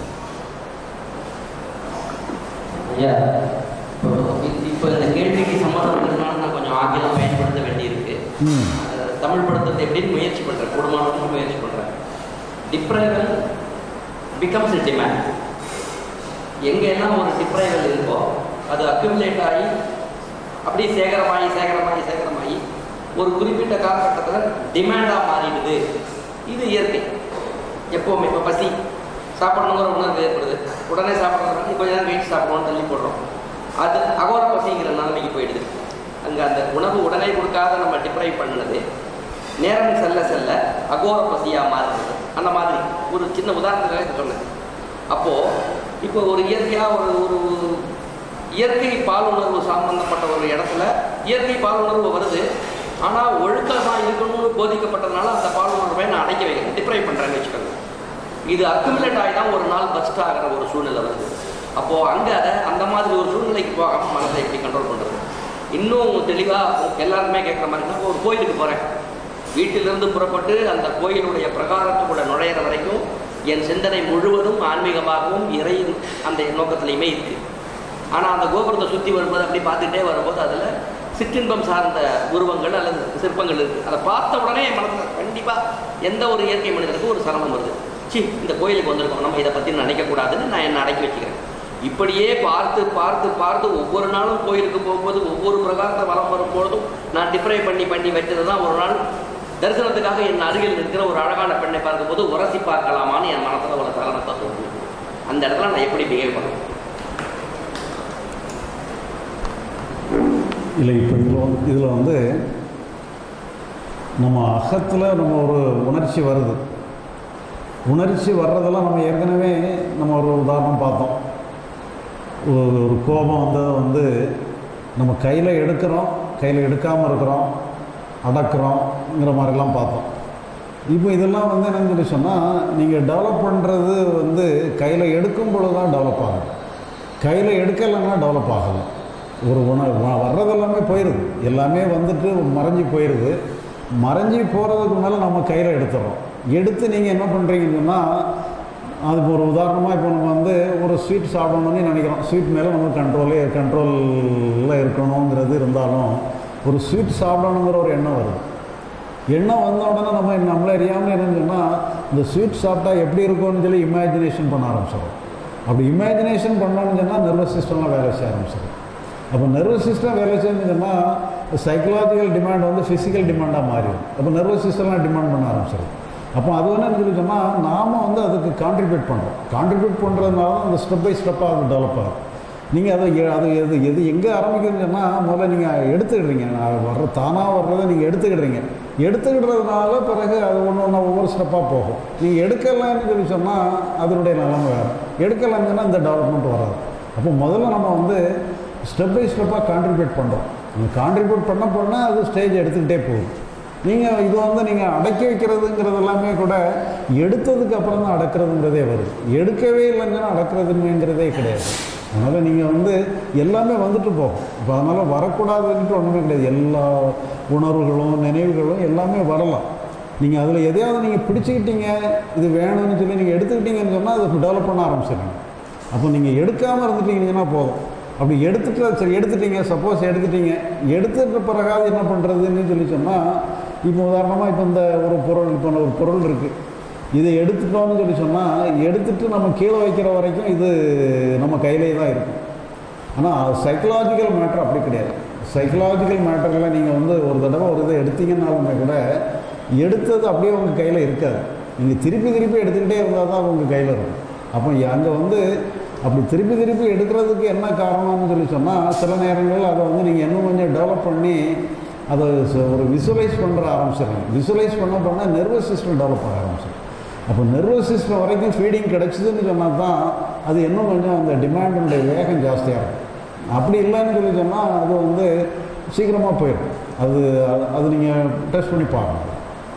[SPEAKER 4] ஐயா இப்போ இ- இப்போ இந்த கேள்விக்கு சம்மந்தப்படுறதுனால நான் கொஞ்சம் ஆங்கிலம் பயன்படுத்த வேண்டியிருக்கு
[SPEAKER 1] ம்
[SPEAKER 4] அஹ் தமிழ் படுத்துறது எப்படின்னு முயற்சி பண்ணுறேன் கூடுமானவங்க முயற்சி பண்ணுறேன் டிப்ரைவல் பிகம்ஸ் டிமாண்ட் எங்கே எல்லாம் ஒரு டிப்ரைவல் இருக்கோ அது அக்யூமுலேட் ஆகி அப்படியே சேகரமாகி சேகரமாகி சேகரமாகி ஒரு குறிப்பிட்ட காலகட்டத்தில் டிமாண்டாக மாறிடுது இது இயற்கை எப்போவுமே இப்போ பசி சாப்பிடணுங்கிற உணர்வு ஏற்படுது உடனே சாப்பிட்றதுனால கொஞ்ச நேரம் கழிச்சு சாப்பிடணும்னு தள்ளி போடுறோம் அது அகோர பசிங்கிற நிலைமைக்கு போயிடுது அங்கே அந்த உணவு உடனே கொடுக்காத நம்ம டிப்ரைவ் பண்ணது நேரம் செல்ல செல்ல அகோர பசியாக மாறுது அந்த மாதிரி ஒரு சின்ன உதாரணத்துக்காக இதை சொன்னேன் அப்போது இப்போ ஒரு இயற்கையாக ஒரு ஒரு இயற்கை பால் உணர்வு சம்பந்தப்பட்ட ஒரு இடத்துல இயற்கை பால் உணர்வு வருது ஆனால் ஒழுக்கமாக இருக்கணும்னு போதிக்கப்பட்டதுனால அந்த பால் உணர்வை நான் அடைக்க வைக்கிறேன் டிப்ரைவ் பண்ணுறேன்னு வச்சுக்கோங்க இது அக்குமுலேட் ஆகி தான் ஒரு நாள் பஸ்ட் ஆகிற ஒரு சூழ்நிலை வருது அப்போது அங்கே அதை அந்த மாதிரி ஒரு சூழ்நிலைக்கு போகாமல் மனதை எப்படி கண்ட்ரோல் பண்ணுறது இன்னும் தெளிவாக எல்லாருமே கேட்குற மாதிரி நான் ஒரு கோயிலுக்கு போகிறேன் வீட்டிலிருந்து புறப்பட்டு அந்த கோயிலுடைய பிரகாரத்துக்குள்ள நுழையிற வரைக்கும் என் சிந்தனை முழுவதும் ஆன்மீகமாகவும் இறை அந்த நோக்கத்திலையுமே இருக்குது ஆனால் அந்த கோபுரத்தை சுற்றி வரும்போது அப்படி பார்த்துட்டே வரும்போது அதில் சிற்றின்பம் சார்ந்த உருவங்கள் அல்லது சிற்பங்கள் இருக்குது அதை பார்த்த உடனே என் மனசில் கண்டிப்பாக எந்த ஒரு இயற்கை மனிதனுக்கும் ஒரு சிரமம் வருது சி இந்த கோயிலுக்கு வந்திருக்கோம் நம்ம இதை பற்றி நினைக்கக்கூடாதுன்னு நான் என்னை அடக்கி வச்சுக்கிறேன் இப்படியே பார்த்து பார்த்து பார்த்து ஒவ்வொரு நாளும் கோயிலுக்கு போகும்போது ஒவ்வொரு பிரகாரத்தை வரம் வரும்பொழுதும் நான் டிப்ரை பண்ணி பண்ணி வச்சது தான் ஒரு நாள் தரிசனத்துக்காக என் அருகில் இருக்கிற ஒரு அழகான பெண்ணை பார்க்கும்போது உரசி பார்க்கலாமான்னு என் மனசில் ஒரு தருணத்தை தோணுது அந்த இடத்துல நான் எப்படி பிஹேவ் பண்ணுவேன்
[SPEAKER 1] இல்லை இப்போ இதில் வந்து இதில் வந்து நம்ம அகத்தில் நம்ம ஒரு உணர்ச்சி வருது உணர்ச்சி வர்றதெல்லாம் நம்ம ஏற்கனவே நம்ம ஒரு உதாரணம் பார்த்தோம் ஒரு ஒரு கோபம் வந்ததை வந்து நம்ம கையில் எடுக்கிறோம் கையில் எடுக்காமல் இருக்கிறோம் அடக்கிறோங்கிற மாதிரிலாம் பார்த்தோம் இப்போ இதெல்லாம் வந்து என்னன்னு சொல்லி சொன்னால் நீங்கள் டெவலப் பண்ணுறது வந்து கையில் எடுக்கும் பொழுது தான் டெவலப் ஆகும் கையில் எடுக்கலைன்னா டெவலப் ஆகலை ஒரு உணவு வ- வர்றதெல்லாமே போயிடுது எல்லாமே வந்துட்டு மறைஞ்சி போயிடுது மறைஞ்சி போகிறதுக்கு மேலே நம்ம கையில் எடுத்துடுறோம் எடுத்து நீங்கள் என்ன பண்ணுறீங்கன்னு சொன்னால் அதுக்கு ஒரு உதாரணமாக இப்போ நம்ம வந்து ஒரு ஸ்வீட் சாப்பிடணும்னு நினைக்கிறோம் ஸ்வீட் மேலே நம்ம கண்ட்ரோலே கண்ட்ரோலில் இருக்கணுங்கிறது இருந்தாலும் ஒரு ஸ்வீட் சாப்பிடணுங்கிற ஒரு எண்ணம் வருது எண்ணம் வந்த உடனே நம்ம நம்மளே அறியாமல் என்னன்னு சொன்னால் இந்த ஸ்வீட் சாப்பிட்டா எப்படி இருக்கும்னு சொல்லி இமேஜினேஷன் பண்ண ஆரம்பிச்சிடும் அப்படி இமேஜினேஷன் பண்ணோம்னு சொன்னால் நர்வஸ் சிஸ்டம்லாம் வேலை செய்ய ஆரம்பிச்சிடும் அப்போ நர்வஸ் சிஸ்டம் வேலை செய்யணும்னு சொன்னால் சைக்கலாஜிக்கல் டிமாண்ட் வந்து ஃபிசிக்கல் டிமாண்டாக மாறிடும் அப்போ நர்வஸ் சிஸ்டம்லாம் டிமாண்ட் பண்ண ஆரம்பிச்சிடும் அப்போ அது என்னன்னு சொல்லி சொன்னால் நாம வந்து அதுக்கு கான்ட்ரிபியூட் பண்ணுறோம் கான்ட்ரிபியூட் பண்ணுறதுனால தான் அந்த ஸ்டெப் பை ஸ்டெப்பாக அது டெவலப் ஆகும் நீங்கள் அதை எ- அது எது எது எங்கே ஆரம்பிக்குதுன்னு சொன்னால் முதல்ல நீங்கள் எடுத்துக்கிடுறீங்க நான் வர்ற தானாக வர்றதை நீங்கள் எடுத்துக்கிடுறீங்க எடுத்துக்கிடுறதுனால பிறகு அது ஒன்று ஒன்றா ஒவ்வொரு ஸ்டெப்பாக போகும் நீங்கள் எடுக்கலைன்னு சொல்லி சொன்னால் அதனுடைய நிலைமை வேறு எடுக்கலைன்னு சொன்னால் இந்த டெவலப்மெண்ட் வராது அப்போ முதல்ல நம்ம வந்து ஸ்டெப் பை ஸ்டெப்பாக கான்ட்ரிபியூட் பண்ணுறோம் நீங்கள் கான்ட்ரிபியூட் பண்ண பண்ண அது ஸ்டேஜ் எடுத்துக்கிட்டே போகுது நீங்கள் இது வந்து நீங்கள் அடக்கி வைக்கிறதுங்கிறது எல்லாமே கூட எடுத்ததுக்கு அப்புறம் தான் அடக்கிறதுங்கிறதே வருது எடுக்கவே இல்லைங்கன்னா அடக்கிறதுங்கிறதே கிடையாது அதனால் நீங்கள் வந்து எல்லாமே வந்துட்டு போகும் இப்போ அதனால் வரக்கூடாதுன்ட்டு ஒன்றுமே கிடையாது எல்லா உணர்வுகளும் நினைவுகளும் எல்லாமே வரலாம் நீங்கள் அதில் எதையாவது நீங்கள் பிடிச்சிக்கிட்டீங்க இது வேணும்னு சொல்லி நீங்கள் எடுத்துக்கிட்டீங்கன்னு சொன்னால் அது டெவலப் பண்ண ஆரம்பிச்சிடுங்க அப்போ நீங்கள் எடுக்காமல் இருந்துட்டீங்கன்னா போதும் அப்படி எடுத்துட்டு சரி எடுத்துட்டீங்க சப்போஸ் எடுத்துட்டீங்க எடுத்துட்ட பிறகாவது என்ன பண்ணுறதுன்னு சொல்லி சொன்னால் இப்போ உதாரணமாக இப்போ இந்த ஒரு பொருள் இப்போ ஒரு பொருள் இருக்குது இதை எடுத்துட்டோம்னு சொல்லி சொன்னால் எடுத்துட்டு நம்ம கீழே வைக்கிற வரைக்கும் இது நம்ம கையிலே தான் இருக்கும் ஆனால் சைக்கலாஜிக்கல் மேட்டர் அப்படி கிடையாது சைக்கலாஜிக்கல் மேட்டரில் நீங்கள் வந்து ஒரு தடவை ஒரு இதை எடுத்தீங்கன்னாலுமே கூட எடுத்தது அப்படியே உங்கள் கையில் இருக்காது நீங்கள் திருப்பி திருப்பி எடுத்துக்கிட்டே இருந்தால் தான் உங்கள் கையில் இருக்கும் அப்போ அங்கே வந்து அப்படி திருப்பி திருப்பி எடுக்கிறதுக்கு என்ன காரணம்னு சொல்லி சொன்னால் சில நேரங்களில் அதை வந்து நீங்கள் இன்னும் கொஞ்சம் டெவலப் பண்ணி அதை ச- ஒரு விசுவலைஸ் பண்ணுற ஆரம்பிச்சிடுங்க விசுவலைஸ் பண்ண பண்ண நர்வஸ் சிஸ்டம் டெவலப் ஆக ஆரம்பிச்சிடும் அப்போ நர்வஸ் சிஸ்டம் வரைக்கும் ஃபீடிங் கிடச்சிதுன்னு சொன்னால் தான் அது இன்னும் கொஞ்சம் அந்த டிமாண்டுடைய வேகம் ஜாஸ்தியாக இருக்கும் அப்படி இல்லைன்னு சொல்லி சொன்னால் அது வந்து சீக்கிரமாக போயிடும் அது அது- அது நீங்கள் டெஸ்ட் பண்ணி பாருங்கள்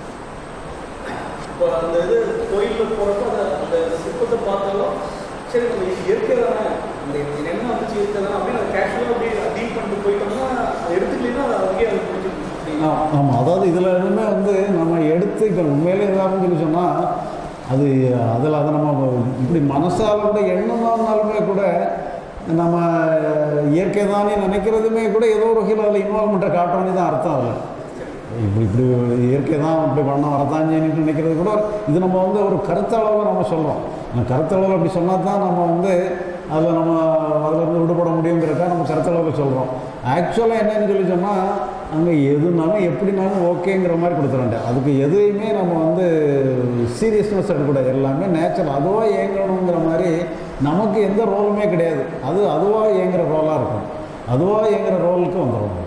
[SPEAKER 3] இப்போ அந்த இது கோயிலில் போகிறப்ப அந்த அந்த சிற்பத்தை பார்த்தாலும் சரி நம்ம இது இயற்கை தானே இந்த இது என்ன வந்துச்சு இயற்கை தானே அப்படின்னு அதை கேஷுவலாக அப்படியே டீல் பண்ணிட்டு போயிட்டோம்னா அதை எடுத்துக்கலைன்னா அது அங்கேயே அது பிடிச்சிருக்கு
[SPEAKER 1] ஆமாம் அதாவது இதில் எதுவுமே வந்து நம்ம எடுத்து இப்போ உண்மையிலே எதாரும் சொல்லி சொன்னால் அது அதில் அதை நம்ம இப்படி மனசால் கூட எண்ணம்னாலுமே கூட நம்ம இயற்கை தானே நினைக்கிறதுமே கூட ஏதோ ஒரு வகையில் அதில் இன்வால்மெண்ட்டை காட்டணும்னு தான் அர்த்தம் அதில் இப்படி இப்படி இயற்கை தான் இப்படி பண்ண வரதான் செய்யணும்னு நினைக்கிறது கூட இது நம்ம வந்து ஒரு கருத்தளவில் நம்ம சொல்கிறோம் அந்த கருத்தளவில் அப்படி சொன்னால் தான் நம்ம வந்து அதில் நம்ம அதிலிருந்து விடுபட முடியுங்கிறத நம்ம கருத்தளவில் சொல்கிறோம் ஆக்சுவலாக என்னன்னு சொல்லி சொன்னால் அங்கே எதுனாலும் எப்படினாலும் ஓகேங்கிற மாதிரி கொடுத்துருண்டேன் அதுக்கு எதையுமே நம்ம வந்து சீரியஸ்னஸ் எடுக்கக்கூடாது எல்லாமே நேச்சுரல் அதுவாக இயங்கணுங்கிற மாதிரி நமக்கு எந்த ரோலுமே கிடையாது அது அதுவாக இயங்குற ரோலாக இருக்கும் அதுவாக இயங்குற ரோலுக்கு வந்துடும்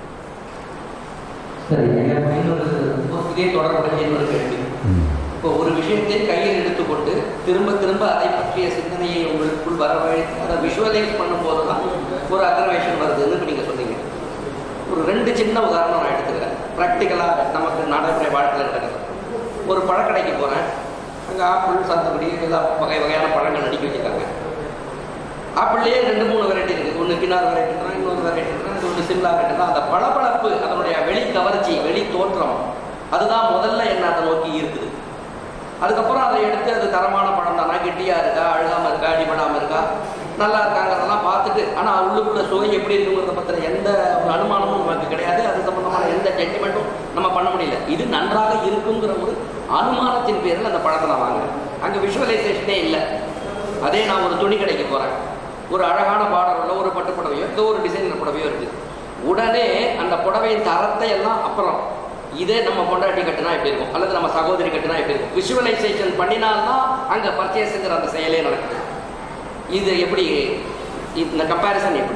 [SPEAKER 4] சரி எனக்கு இன்னொரு இதே தொடர்புடைய இன்னொரு கேள்வி இப்போ ஒரு விஷயத்தை கையில் எடுத்துக்கொண்டு திரும்ப திரும்ப அதை பற்றிய சிந்தனையை உங்களுக்குள் வரவழைத்து அதை விஷுவலைஸ் பண்ணும்போது தான் ஒரு அக்ரவேஷன் வருதுன்னு நீங்கள் சொன்னீங்க ஒரு ரெண்டு சின்ன உதாரணம் நான் எடுத்துக்கிறேன் ப்ராக்டிக்கலாக நமக்கு நடைமுறை வாழ்க்கையில் நடக்குது ஒரு பழக்கடைக்கு போகிறேன் அங்கே ஆப்பிள் சாத்துக்குடி எல்லாம் வகை வகையான பழங்கள் அடுக்கி வச்சுருக்காங்க ஆப்பிள்லேயே ரெண்டு மூணு வெரைட்டி இருக்குது ஒன்று கினார் வெரைட்டி தான் இன்னொரு வெரைட்டி தான் இது ஒன்று சிம்லா வெரைட்டி தான் அந்த பளபளப்பு அதனுடைய வெளி கவர்ச்சி வெளி தோற்றம் அதுதான் முதல்ல என்ன அதை நோக்கி இருக்குது அதுக்கப்புறம் அதை எடுத்து அது தரமான பழம் தானா கெட்டியாக இருக்கா அழுகாமல் இருக்கா அடிபடாமல் இருக்கா நல்லா இருக்காங்கிறதெல்லாம் பார்த்துட்டு ஆனால் உள்ளுக்குள்ள சுவை எப்படி இருக்குங்கிறத பற்றின எந்த ஒரு அனுமானமும் நமக்கு கிடையாது அது சம்பந்தமான எந்த ஜட்ஜ்மெண்ட்டும் நம்ம பண்ண முடியல இது நன்றாக இருக்குங்கிற ஒரு அனுமானத்தின் பேரில் அந்த பழத்தை நான் வாங்குறேன் அங்கே விஷுவலைசேஷனே இல்லை அதே நான் ஒரு துணி கடைக்கு போகிறேன் ஒரு அழகான பார்டர் உள்ள ஒரு பட்டு புடவையோ ஏதோ ஒரு டிசைனர் புடவையோ இருக்குது உடனே அந்த புடவையின் தரத்தை எல்லாம் அப்புறம் இதே நம்ம பொண்டாட்டி கட்டினா எப்படி இருக்கும் அல்லது நம்ம சகோதரி கட்டினா எப்படி இருக்கும் விஷுவலைசேஷன் பண்ணினால்தான் அங்கே பர்ச்சேஸுங்கிற அந்த செயலே நடக்குது இது எப்படி இந்த கம்பேரிசன் எப்படி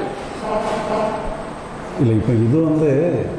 [SPEAKER 1] இல்லை இப்போ இது வந்து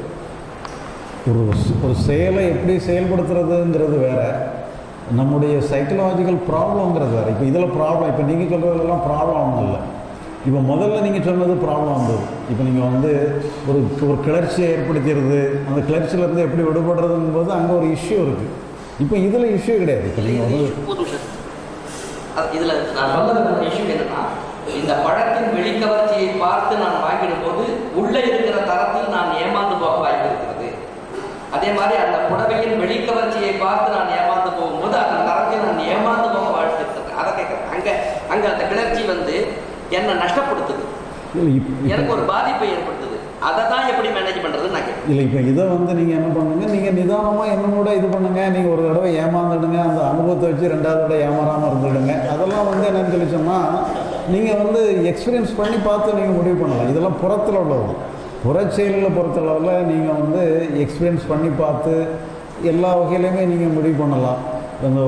[SPEAKER 1] ஒரு ஒரு செயலை எப்படி செயல்படுத்துறதுங்கிறது வேற நம்முடைய சைக்கலாஜிக்கல் ப்ராப்ளங்கிறது வேறு இப்போ இதில் ப்ராப்ளம் இப்போ நீங்கள் சொல்கிறதுலாம் ப்ராப்ளம் ஒன்றும் இல்லை இப்போ முதல்ல நீங்கள் சொன்னது ப்ராப்ளம் வந்தது இப்போ நீங்கள் வந்து ஒரு ஒரு கிளர்ச்சியை ஏற்படுத்திடுது அந்த கிளர்ச்சியிலேருந்து எப்படி விடுபடுறதுங்கும் போது அங்கே ஒரு இஷ்யூ இருக்குது இப்போ இதில் இஷ்யூ கிடையாது இப்போ நீங்கள் வந்து
[SPEAKER 4] ஒரு நிமிஷம். அது இதுல நான் சொல்றது இஷ்யூ என்னன்னா இந்த பழத்தின் வெளிக்கவர்ச்சியை பார்த்து நான் வாங்கிடும் போது உள்ளே இருக்கிற தரத்தில் நான் ஏமாந்து போக வாய்ப்பு இருக்கிறது அதே மாதிரி அந்த புடவையின் வெளிக்கவர்ச்சியை பார்த்து நான் ஏமாந்து போகும்போது அந்த தரத்தில் நான் ஏமாந்து போக வாய்ப்பு இருக்கிறது அதை கேட்குறேன் அங்க அங்க அந்த கிளர்ச்சி வந்து என்னை நஷ்டப்படுத்துது
[SPEAKER 1] இல்லை இப்
[SPEAKER 4] எனக்கு ஒரு பாதிப்பை ஏற்படுத்துது அதை தான் எப்படி மேனேஜ் பண்றதுன்னு நான் கேட்கிறேன்
[SPEAKER 1] இல்லை இப்போ இதை வந்து நீங்கள் என்ன பண்ணுங்க நீங்கள் நிதானமாக என்னோட இது பண்ணுங்க நீங்கள் ஒரு தடவை ஏமாந்துடுங்க அந்த அனுபவத்தை வச்சு ரெண்டாவது தடவை ஏமாறாமல் இருந்துடுங்க அதெல்லாம் வந்து என்னன்னு சொல்லி சொன்னால் நீங்கள் வந்து எக்ஸ்பீரியன்ஸ் பண்ணி பார்த்து நீங்கள் முடிவு பண்ணலாம் இதெல்லாம் புறத்தில் உள்ளது புறச்செயலில் பொறுத்தளவில் நீங்கள் வந்து எக்ஸ்பீரியன்ஸ் பண்ணி பார்த்து எல்லா வகையிலையுமே நீங்கள் முடிவு பண்ணலாம் அந்த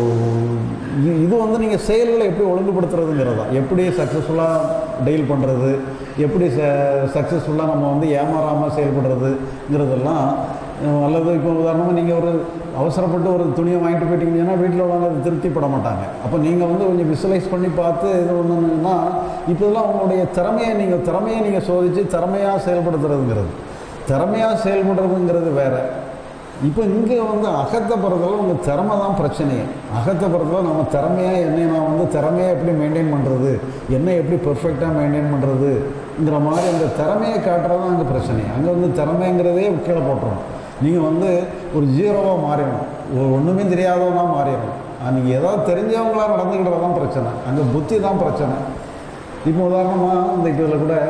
[SPEAKER 1] இது இது வந்து நீங்கள் செயல்களை எப்படி ஒழுங்குபடுத்துறதுங்கிறது தான் எப்படி சக்ஸஸ்ஃபுல்லாக டீல் பண்ணுறது எப்படி ச சக்ஸஸ்ஃபுல்லாக நம்ம வந்து ஏமாறாமல் செயல்படுறதுங்கிறதெல்லாம் அஹ், அல்லது இப்போ உதாரணமாக நீங்கள் ஒரு அவசரப்பட்டு ஒரு துணியை வாங்கிட்டு போயிட்டீங்கன்னா வீட்டில் உள்ளவங்க அதை திருப்திப்பட மாட்டாங்க அப்போ நீங்கள் வந்து கொஞ்சம் விசுவலைஸ் பண்ணி பார்த்து இது ஒன்றுன்னா இப்போ இதெல்லாம் உங்களுடைய திறமையை நீங்கள் திறமையை நீங்கள் சோதித்து திறமையாக செயல்படுத்துறதுங்கிறது திறமையாக செயல்படுறதுங்கிறது வேறு இப்போ இங்கே வந்து அகத்தை பொறுத்தளவு உங்கள் திறமை தான் பிரச்சனையே அகத்தை பொறுத்தளவு நம்ம திறமையாக என்னை நான் வந்து திறமையாக எப்படி மெயின்டைன் பண்ணுறது என்னை எப்படி பெர்ஃபெக்டாக மெயின்டைன் பண்ணுறதுங்கிற மாதிரி அந்த திறமையை காட்டுறது தான் அங்கே பிரச்சனை அங்கே வந்து திறமைங்கிறதே கீழே போட்டுரும் நீங்கள் வந்து ஒரு ஜீரோவாக மாறிடணும் ஒரு ஒன்றுமே தெரியாதவனா மாறிடணும் நீங்கள் ஏதாவது தெரிஞ்சவங்களா நடந்துக்கிட்டது தான் பிரச்சனை அங்கே புத்தி தான் பிரச்சனை இப்போ உதாரணமாக இந்த இதில் கூட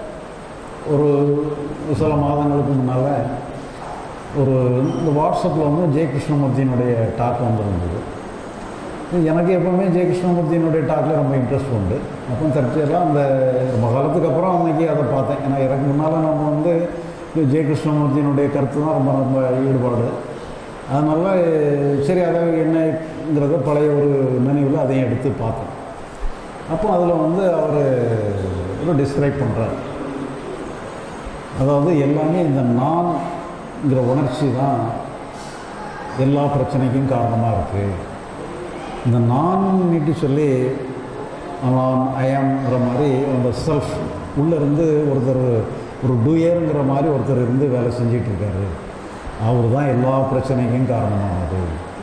[SPEAKER 1] ஒரு சில மாதங்களுக்கு முன்னால் ஒரு இந்த வாட்ஸ்அப்பில் வந்து ஜெய கிருஷ்ணமூர்த்தியினுடைய டாக் வந்திருந்தது எனக்கு எப்போவுமே ஜெய கிருஷ்ணமூர்த்தியினுடைய டாக்கில் ரொம்ப இன்ட்ரெஸ்ட் உண்டு அப்போ தற்செயலாக அந்த ரொம்ப காலத்துக்கு அப்புறம் அன்றைக்கி அதை பார்த்தேன் ஏன்னா எனக்கு முன்னால் நம்ம வந்து இந்த ஜெய கிருஷ்ணமூர்த்தியினுடைய கருத்து தான் ரொம்ப ரொம்ப ஈடுபாடு அதனால் சரி அதை என்னங்கிறத பழைய ஒரு நினைவில் அதையும் எடுத்து பார்த்தேன் அப்போ அதில் வந்து அவர் டிஸ்கிரைப் பண்ணுறார் அதாவது எல்லாமே இந்த நான்ங்கிற உணர்ச்சி தான் எல்லா பிரச்சனைக்கும் காரணமாக இருக்குது இந்த நான் நீட்டி சொல்லி நான் ஐயாம்ங்கிற மாதிரி அந்த செல்ஃப் உள்ளேருந்து ஒருத்தர் ஒரு டூயருங்கிற மாதிரி ஒருத்தர் இருந்து வேலை செஞ்சிட்டு இருக்காரு அவர் தான் எல்லா பிரச்சனைக்கும் காரணமானது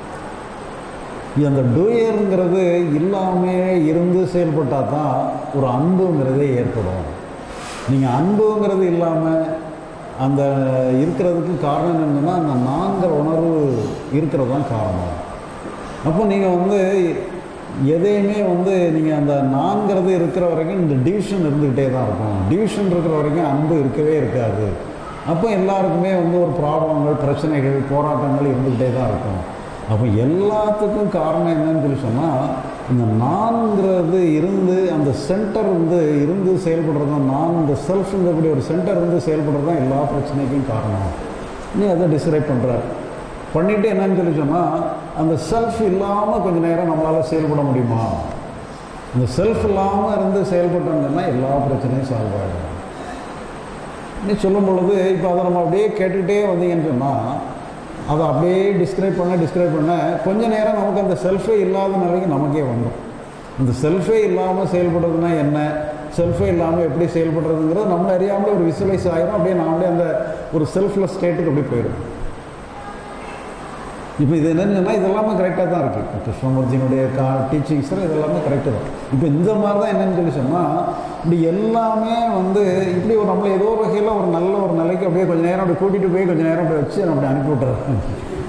[SPEAKER 1] இது அந்த டூயருங்கிறது இல்லாமல் இருந்து செயல்பட்டால் தான் ஒரு அன்புங்கிறதே ஏற்படும் நீங்கள் அன்புங்கிறது இல்லாமல் அந்த இருக்கிறதுக்கு காரணம் என்னன்னா அந்த நான்கிற உணர்வு இருக்கிறது தான் காரணம் அப்போ நீங்கள் வந்து எதையுமே வந்து நீங்கள் அந்த நான்கிறது இருக்கிற வரைக்கும் இந்த டிவிஷன் இருந்துக்கிட்டே தான் இருக்கும் டிவிஷன் இருக்கிற வரைக்கும் அன்பு இருக்கவே இருக்காது அப்போ எல்லாருக்குமே வந்து ஒரு ப்ராப்ளங்கள் பிரச்சனைகள் போராட்டங்கள் இருந்துக்கிட்டே தான் இருக்கும் அப்போ எல்லாத்துக்கும் காரணம் என்னன்னு சொல்லி சொன்னால் இந்த நான்கிறது இருந்து அந்த சென்டர் வந்து இருந்து செயல்படுறது தான் நான் இந்த செல்ஃப்ங்கக்கூடிய ஒரு சென்டர் இருந்து செயல்படுறது தான் எல்லா பிரச்சனைக்கும் காரணம் நீ அதை டிஸ்கிரைப் பண்ணுறார் பண்ணிவிட்டு என்னன்னு சொல்லி சொன்னால் அந்த செல்ஃப் இல்லாமல் கொஞ்சம் நேரம் நம்மளால் செயல்பட முடியுமா இந்த செல்ஃப் இல்லாமல் இருந்து செயல்பட்டோம்னா எல்லா பிரச்சனையும் சால்வ் ஆகிடும் நீ சொல்லும் பொழுது இப்போ அதை நம்ம அப்படியே கேட்டுக்கிட்டே வந்தீங்கன்னு சொன்னால் அதை அப்படியே டிஸ்கிரைப் பண்ண டிஸ்கிரைப் பண்ண கொஞ்ச நேரம் நமக்கு அந்த செல்ஃபே இல்லாத நிலைக்கு நமக்கே வந்துடும் இந்த செல்ஃபே இல்லாமல் செயல்படுறதுனா என்ன செல்ஃபே இல்லாமல் எப்படி செயல்படுறதுங்கிறது நம்மளை அறியாமலே ஒரு விசுவலைஸ் ஆகிரும் அப்படியே நாமளே அந்த ஒரு செல்ஃப்லெஸ் ஸ்டேட்டுக்கு அப்படியே போயிடும் இப்போ இது என்னன்னு சொன்னால் இதெல்லாமே கரெக்டாக தான் இருக்குது இப்போ கிருஷ்ணமூர்த்தியினுடைய கா டீச்சிங்ஸில் இதெல்லாமே கரெக்டு தான் இப்போ இந்த மாதிரி தான் என்னன்னு சொல்லி சொன்னால் இப்படி எல்லாமே வந்து இப்படி ஒரு நம்மளை ஏதோ ஒரு வகையில் ஒரு நல்ல ஒரு நிலைக்கு அப்படியே கொஞ்சம் நேரம் அப்படி கூட்டிகிட்டு போய் கொஞ்சம் நேரம் அப்படி வச்சு நம்ம அப்படி அனுப்பி விட்டுறோம்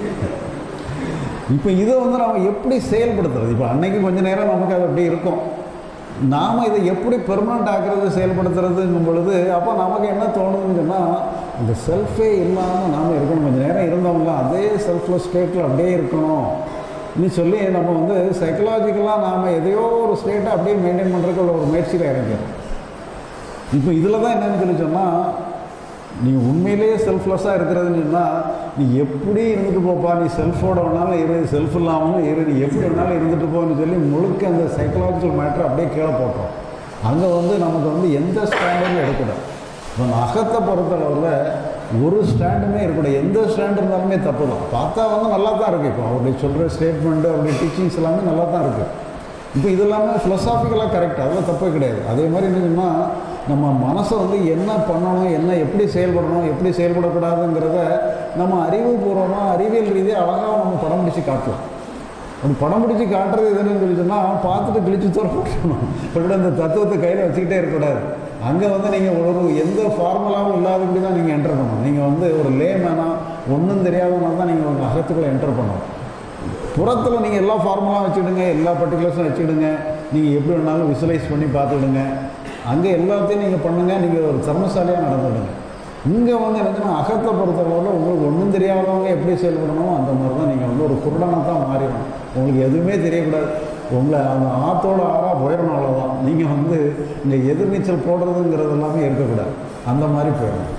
[SPEAKER 1] இப்போ இதை வந்து நம்ம எப்படி செயல்படுத்துறது இப்போ அன்னைக்கு கொஞ்ச நேரம் நமக்கு அது அப்படி இருக்கும் நாம் இதை எப்படி பெர்மனண்ட் ஆக்குறது செயல்படுத்துறதுங்கும் பொழுது அப்போ நமக்கு என்ன தோணுதுன்னு சொன்னால் இந்த செல்ஃபே இல்லாமல் நாம் இருக்கணும் கொஞ்சம் நேரம் இருந்தவங்க அதே செல்ஃப்லெஸ் ஸ்டேட்டில் அப்படியே இருக்கணும் நீ சொல்லி நம்ம வந்து சைக்கலாஜிக்கலாக நாம் எதையோ ஒரு ஸ்டேட்டை அப்படியே மெயின்டைன் பண்ணுறதுக்கு உள்ள ஒரு முயற்சியில் இறங்கிறோம் இப்போ இதில் தான் என்னன்னு சொல்லி சொன்னால் நீ உண்மையிலேயே செல்ஃப்லெஸ்ஸாக இருக்கிறதுன்னு சொன்னால் நீ எப்படி இருந்துட்டு போப்பா நீ செல்ஃபோட வேணாலும் இரு செல்ஃப் இல்லாமல் இரு நீ எப்படி வேணாலும் இருந்துட்டு போன்னு சொல்லி முழுக்க அந்த சைக்கலாஜிக்கல் மேட்ரு அப்படியே கீழே போட்டோம் அங்கே வந்து நமக்கு வந்து எந்த ஸ்டாண்டும் எடுக்கணும் இப்போ அந்த அகத்தை பொறுத்தளவில் ஒரு ஸ்டாண்டுமே இருக்கக்கூடாது எந்த ஸ்டாண்ட் இருந்தாலுமே தப்பு தான் பார்த்தா வந்து நல்லா தான் இருக்குது இப்போ அவருடைய சொல்கிற ஸ்டேட்மெண்ட்டு அவருடைய டீச்சிங்ஸ் எல்லாமே நல்லா தான் இருக்குது இப்போ இது எல்லாமே ஃபிலசாஃபிக்கலாக கரெக்ட் அதெல்லாம் தப்பே கிடையாது அதே மாதிரி என்னன்னா நம்ம மனசை வந்து என்ன பண்ணணும் என்ன எப்படி செயல்படணும் எப்படி செயல்படக்கூடாதுங்கிறத நம்ம அறிவுபூர்வமாக அறிவியல் ரீதியாக அழகாக நம்ம படம் பிடிச்சி காட்டலாம் அப்படி படம் பிடிச்சி காட்டுறது எதுன்னு சொல்லி சொன்னால் பார்த்துட்டு கிழிச்சு தூர போட்டுக்கணும் இப்போ கூட இந்த தத்துவத்தை கையில் வச்சுக்கிட்டே இருக்கக்கூடாது அங்கே வந்து நீங்கள் ஒரு எந்த ஃபார்முலாவும் இல்லாதபடி தான் நீங்கள் என்டர் பண்ணணும் நீங்கள் வந்து ஒரு லேமேனா ஒன்றும் தெரியாதவனா தான் நீங்கள் உங்கள் அகத்துக்குள்ளே என்டர் பண்ணணும் புறத்தில் நீங்கள் எல்லா ஃபார்முலாவும் வச்சுக்கிடுங்க எல்லா பர்டிகுலர்ஸும் வச்சுக்கிடுங்க நீங்கள் எப்படி வேணாலும் விசுவலைஸ் பண்ணி பார்த்துக்கிடுங்க அங்கே எல்லாத்தையும் நீங்கள் பண்ணுங்கள் நீங்கள் ஒரு திறமசாலியாக நடந்துடுங்க இங்கே வந்து என்னச்சுன்னா அகத்தை பொறுத்தளவில் உங்களுக்கு ஒன்றும் தெரியாதவங்க எப்படி செயல்படணுமோ அந்த மாதிரி தான் நீங்கள் வந்து ஒரு குருடனாக தான் மாறிடணும் உங்களுக்கு எதுவுமே தெரியக்கூடாது உங்களை அந்த ஆத்தோட ஆறாக போயிடணும் அவ்வளோதான் நீங்கள் வந்து இந்த எதிர்நீச்சல் போடுறதுங்கிறது எல்லாமே இருக்கக்கூடாது அந்த மாதிரி போயிடணும்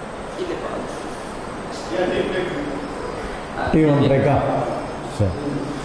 [SPEAKER 4] இல்லைப்பா
[SPEAKER 1] டீ ஒன் பிரேக்கா சரி